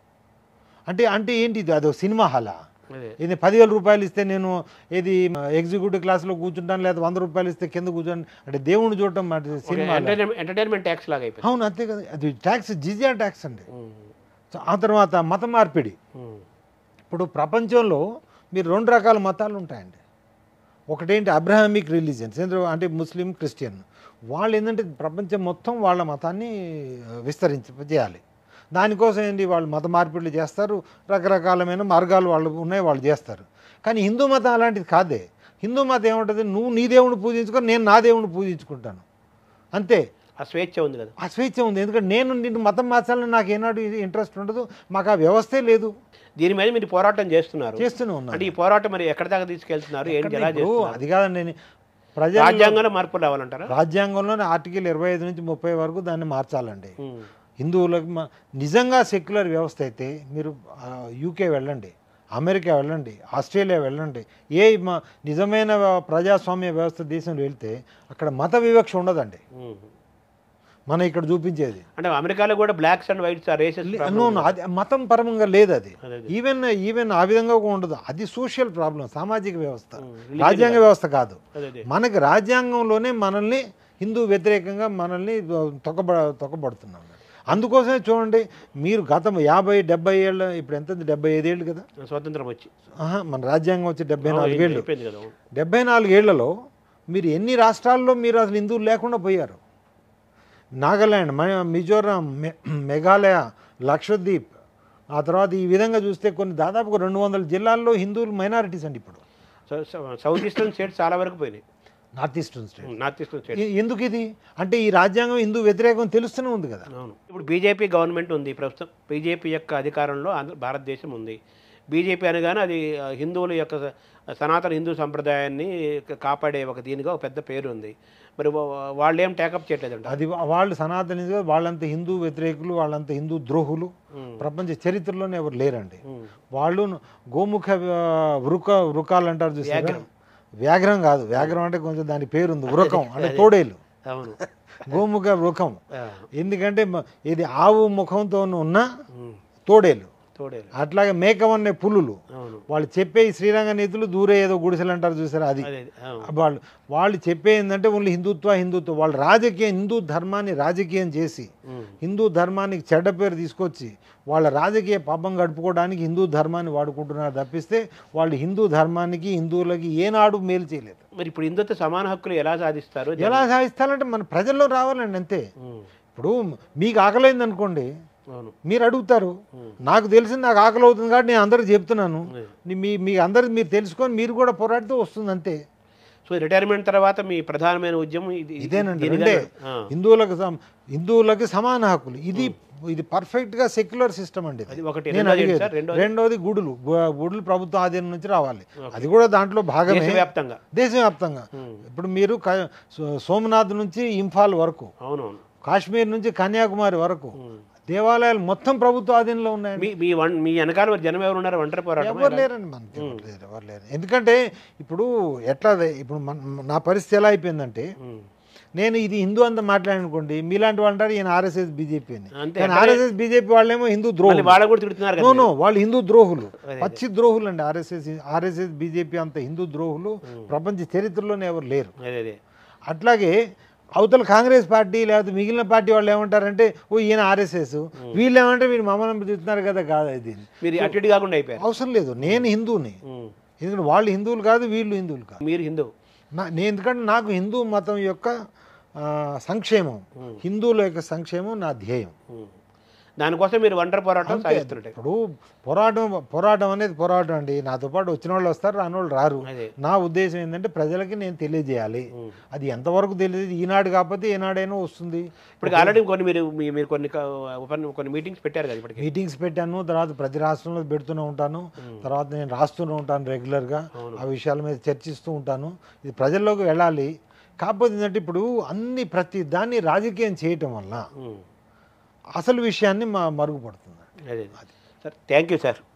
అంటే అంటే ఏంటి ఇది అదో సినిమా హాలా అదే ఇది పదివేల రూపాయలు ఇస్తే నేను ఏది ఎగ్జిక్యూటివ్ క్లాస్లో కూర్చుంటాను లేదా వంద రూపాయలు ఇస్తే కింద కూర్చొని అంటే దేవుణ్ణి చూడటం అంటే సినిమా హాలా. ఎంటర్టైన్మెంట్ ఎంటర్టైన్మెంట్ ట్యాక్స్ లాగా అయిపోయింది అవును అంతే కదా అది ట్యాక్స్ జిజియా ట్యాక్స్ అండి ఉమ్. సో ఆ తర్వాత మత మార్పిడి ఉమ్. ఇప్పుడు ప్రపంచంలో మీరు రెండు రకాల మతాలు ఉంటాయండి ఒకటేంటి అబ్రహామిక్ రిలీజియన్స్ అంటే ముస్లిం క్రిస్టియన్ వాళ్ళు ఏంటంటే ప్రపంచం మొత్తం వాళ్ళ మతాన్ని విస్తరించ చేయాలి దానికోసం ఏంటి వాళ్ళు మత మార్పిడులు చేస్తారు రకరకాలమైన మార్గాలు వాళ్ళు ఉన్నాయి వాళ్ళు చేస్తారు కానీ హిందూ మతం అలాంటిది కాదే హిందూ మతం ఏముంటుంది నువ్వు నీ దేవుని పూజించుకొని నేను నా దేవుని పూజించుకుంటాను అంతే ఆ స్వేచ్ఛ ఉంది కదా ఆ స్వేచ్ఛ ఉంది ఎందుకంటే నేను నిన్ను మతం మార్చాలని నాకు ఏనాడు ఇంట్రెస్ట్ ఉండదు మాకు ఆ వ్యవస్థే లేదు దీని మీద మీరు పోరాటం చేస్తున్నారు చేస్తూనే ఉన్నాను అంటే ఈ పోరాటం మరి ఎక్కడి దాకా తీసుకెళ్తున్నారు ఏంటి ఎలా ఇప్పుడు చేస్తున్నారు అది కాదండి నేను ప్రజా రాజ్యాంగంలో మార్పులు రావాలంటారా రాజ్యాంగంలోనే ఆర్టికల్ ఇరవై ఐదు నుంచి ముప్పై వరకు దాన్ని మార్చాలండి ఉమ్. హిందువులకు మ- నిజంగా సెక్యులర్ వ్యవస్థ అయితే మీరు ఆ, యూకే వెళ్ళండి అమెరికా వెళ్ళండి ఆస్ట్రేలియా వెళ్ళండి ఏ మ- నిజమైన ప్రజాస్వామ్య వ్యవస్థ దేశంలో వెళ్తే అక్కడ మత వివక్ష ఉండదండి ఉమ్. మనం ఇక్కడ చూపించేది అంటే అమెరికాలో కూడా బ్లాక్స్ అండ్ వైట్స్ ఆ రేసెస్ నో నో, అది మతం పరంగా లేదు అది అదే అదే. ఈవెన్ ఈవెన్ ఆ విధంగా కూడా ఉండదు అది సోషల్ ప్రాబ్లం సామాజిక వ్యవస్థ ఉమ్, religion రాజ్యాంగ వ్యవస్థ కాదు అదే అదే మనకి రాజ్యాంగంలోనే మనల్ని హిందూ వ్యతిరేకంగా మనల్ని తొక్కబ తొక్కబడుతున్నాం అందుకోసమే చూడండి మీరు గతం యాభై డెబ్బై ఏళ్ళ ఇప్పుడు ఎంత డెబ్బై ఐదేళ్ళు కదా స్వతంత్రం వచ్చి ఆహా, మన రాజ్యాంగం వచ్చి డెబ్బై అవును, నాలుగు ఏళ్ళు అయిపోయింది కదా అవును. డెబ్బై నాలుగేళ్లలో మీరు ఎన్ని రాష్ట్రాల్లో మీరు అసలు హిందువులు లేకుండా పోయారు నాగాల్యాండ్ మ- మిజోరాం మె- మేఘాలయ లక్షద్వీప్ ఆ తర్వాత ఈ విధంగా చూస్తే కొన్ని దాదాపు రెండు వందల జిల్లాల్లో హిందువులు మైనారిటీస్ అండి ఇప్పుడు సౌ- సౌ- సౌత్ ఈస్టర్న్ స్టేట్స్ చాలా వరకు పోయినాయి north eastern state um, north eastern state ఎ- ఎందుకు ఇది అంటే ఈ రాజ్యాంగం హిందూ వ్యతిరేకం తెలుస్తూనే ఉంది కదా అవును ఇప్పుడు బీజేపీ గవర్నమెంట్ ఉంది ప్రస్తుతం బీజేపీ యొక్క అధికారంలో ఆంధ్ర భారతదేశం ఉంది బీజేపీ అనగానే అది ఆ, హిందువుల యొక్క స- సనాతన హిందూ సంప్రదాయాన్ని క- కాపాడే ఒక దీనిగా ఒక పెద్ద పేరు ఉంది మరి వా- వాళ్ళు ఏం టేకప్ చేయట్లేదంట అది వా- వాళ్ళు సనాతనిగా వాళ్ళంత హిందూ వ్యతిరేకులు వాళ్ళంత హిందూ ద్రోహులు ఉమ్, ప్రపంచ చరిత్రలోనే ఎవరు లేరండి ఉమ్, వాళ్ళు గోముఖ ఆ, వృక వృకాలు అంటారు చూసారా వ్యాఘ్రం. వ్యాఘ్రం కాదు వ్యాఘ్రం అంటే కొంచెం దాని పేరుంది వృకం అంటే తోడేలు అవును గోముఖ వృకం ఆ, ఎందుకంటే మ- ఇది ఆవు ముఖంతో ఉన్న ఉమ్, తోడేలు తోడేలు అట్లాగే మేకవన్నే పులులు అవును వాళ్ళు చెప్పే ఈ శ్రీరంగ నీతులు దూరే ఏదో గుడిసెలు అంటారు చూసారా అది అదే అవును వాళ్ళు వాళ్ళు చెప్పే ఏంటంటే ఓన్లీ హిందుత్వ హిందుత్వ వాళ్ళు రాజకీయం హిందూ ధర్మాన్ని రాజకీయం చేసి ఉమ్, హిందూ ధర్మానికి చెడ్డ పేరు తీసుకొచ్చి వాళ్ళ రాజకీయ పాపం గడుపుకోవడానికి హిందూ ధర్మాన్ని వాడుకుంటున్నారు తప్పిస్తే వాళ్ళు హిందూ ధర్మానికి హిందువులకి ఏనాడు మేలు చేయలేదు మరి ఇప్పుడు హిందుత్వ సమాన హక్కులు ఎలా సాధిస్తారు ఎలా సాధిస్తారంటే మన ప్రజల్లో రావాలండి అంతే ఉమ్, ఇప్పుడు మీకు ఆకలైంది అనుకోండి అవును మీరు అడుగుతారు ఉమ్, నాకు తెలిసింది నాకు ఆకలి అవుతుంది కాబట్టి నేను అందరికి చెప్తున్నాను ఉమ్. నీ- మీ మీ అందరికి మీరు తెలుసుకొని మీరు కూడా పోరాడితే వస్తుంది అంతే సో రిటైర్మెంట్ తర్వాత మీ ప్రధానమైన ఉద్యమం ఇది ఇది- ఇదేనండి దీనిగా- రెండే ఆ, హిందువులకు సమ- హిందువులకి సమాన హక్కులు ఇది ఇది పర్ఫెక్ట్ గా సెక్యులర్ సిస్టమ్ అండి ఇది. అది ఒకటి నేను రెండోది ఏంటి అడిగేది సార్? రెండోది రెండోది గుడులు గు- గుడులు ప్రభుత్వ ఆధీనం నుంచి రావాలి అది కూడా దాంట్లో భాగమే దేశవ్యాప్తంగా దేశవ్యాప్తంగా ఉమ్, ఇప్పుడు మీరు క- సో- సోమనాథ్ నుంచి ఇంఫాల్ వరకు అవునవును కాశ్మీర్ నుంచి కన్యాకుమారి వరకు ఉమ్, దేవాలయాలు మొత్తం ప్రభుత్వ ఆధీనంలో ఉన్నాయండి మీ మీ వన్ మీ వెనకాల మరి జనం ఎవరు ఉన్నారు ఒంటరి పోరాటం ఎవరు లేరండి మనకి ఎవరు లేరు ఎవరు లేరు ఎందుకంటే ఇప్పుడు ఎట్లా అదే, ఇప్పుడు మన నా పరిస్థితి ఎలా అయిపోయిందంటే నేను ఇది హిందూ అంతా మాట్లాడనుకోండి మీలాంటి వాళ్ళు అంటారు ఈయన ఆర్ఎస్ఎస్ బీజేపీ అని అంతే, కానీ అంటే- ఆర్ఎస్ఎస్ బీజేపీ వాళ్ళేమో హిందూ మళ్ళీ ద్రోహులు వాళ్ళ కూడా తిడుతున్నారు నో కదా నో వాళ్ళు హిందూ ద్రోహులు అదే. పచ్చి ద్రోహులు అండి ఆర్ఎస్ఎస్ ఆర్ఎస్ఎస్ బీజేపీ అంత హిందూ ద్రోహులు ప్రపంచ చరిత్రలోనే ఎవరు లేరు అదే అదే అట్లాగే అవతల కాంగ్రెస్ పార్టీ లేకపోతే మిగిలిన పార్టీ వాళ్ళు ఏమంటారంటే ఓ ఈయన ఆర్ఎస్ఎస్ వీళ్ళు ఏమంటే వీళ్ళు మమ్మల్ని తిడుతున్నారు కదా కాదు ఇది మీరు అటు ఇటు కాకుండా అయిపోయారు అవసరం లేదు నేను హిందూని ఉమ్. ఎందుకంటే వాళ్ళు హిందువులు కాదు వీళ్ళు హిందువులు కాదు మీరు హిందూ నా నేను ఎందుకంటే నాకు హిందూ మతం యొక్క ఆ, సంక్షేమం హిందువుల యొక్క సంక్షేమం నా ధ్యేయం ఉమ్. దానికోసం మీరు ఒంటరి పోరాటం అంతే. సాగిస్తుంటారు ఇప్పుడు పోరాటం పోరాటం అనేది పోరాటం అండి నాతో పాటు వచ్చిన వాళ్ళు వస్తారు రాని వాళ్ళు రారు అదే నా ఉద్దేశం ఏంటంటే ప్రజలకి నేను తెలియజేయాలి ఉమ్. అది ఎంతవరకు తెలియదు ఈనాడు కాకపోతే ఈనాడైనా వస్తుంది ఇప్పుడు ఆల్రెడీ కొన్ని మీరు మీ- మీరు కొన్ని క- ఉపన్- కొన్ని మీటింగ్స్ పెట్టారు కదా ఇప్పటికి మీటింగ్స్ పెట్టాను తర్వాత ప్రతి రాష్ట్రంలో పెడుతూనే ఉంటాను తర్వాత నేను రాస్తూనే ఉంటాను రెగ్యులర్గా అవును. ఆ విషయాల మీద చర్చిస్తూ ఉంటాను ఇది ప్రజల్లోకి వెళ్ళాలి కాకపోతే ఏంటంటే ఇప్పుడు అన్ని ప్రతి దాన్ని రాజకీయం చేయటం వల్ల ఉమ్. అసలు విషయాన్ని మా మరుగుపడుతుంది అదే సార్ థ్యాంక్ యూ సార్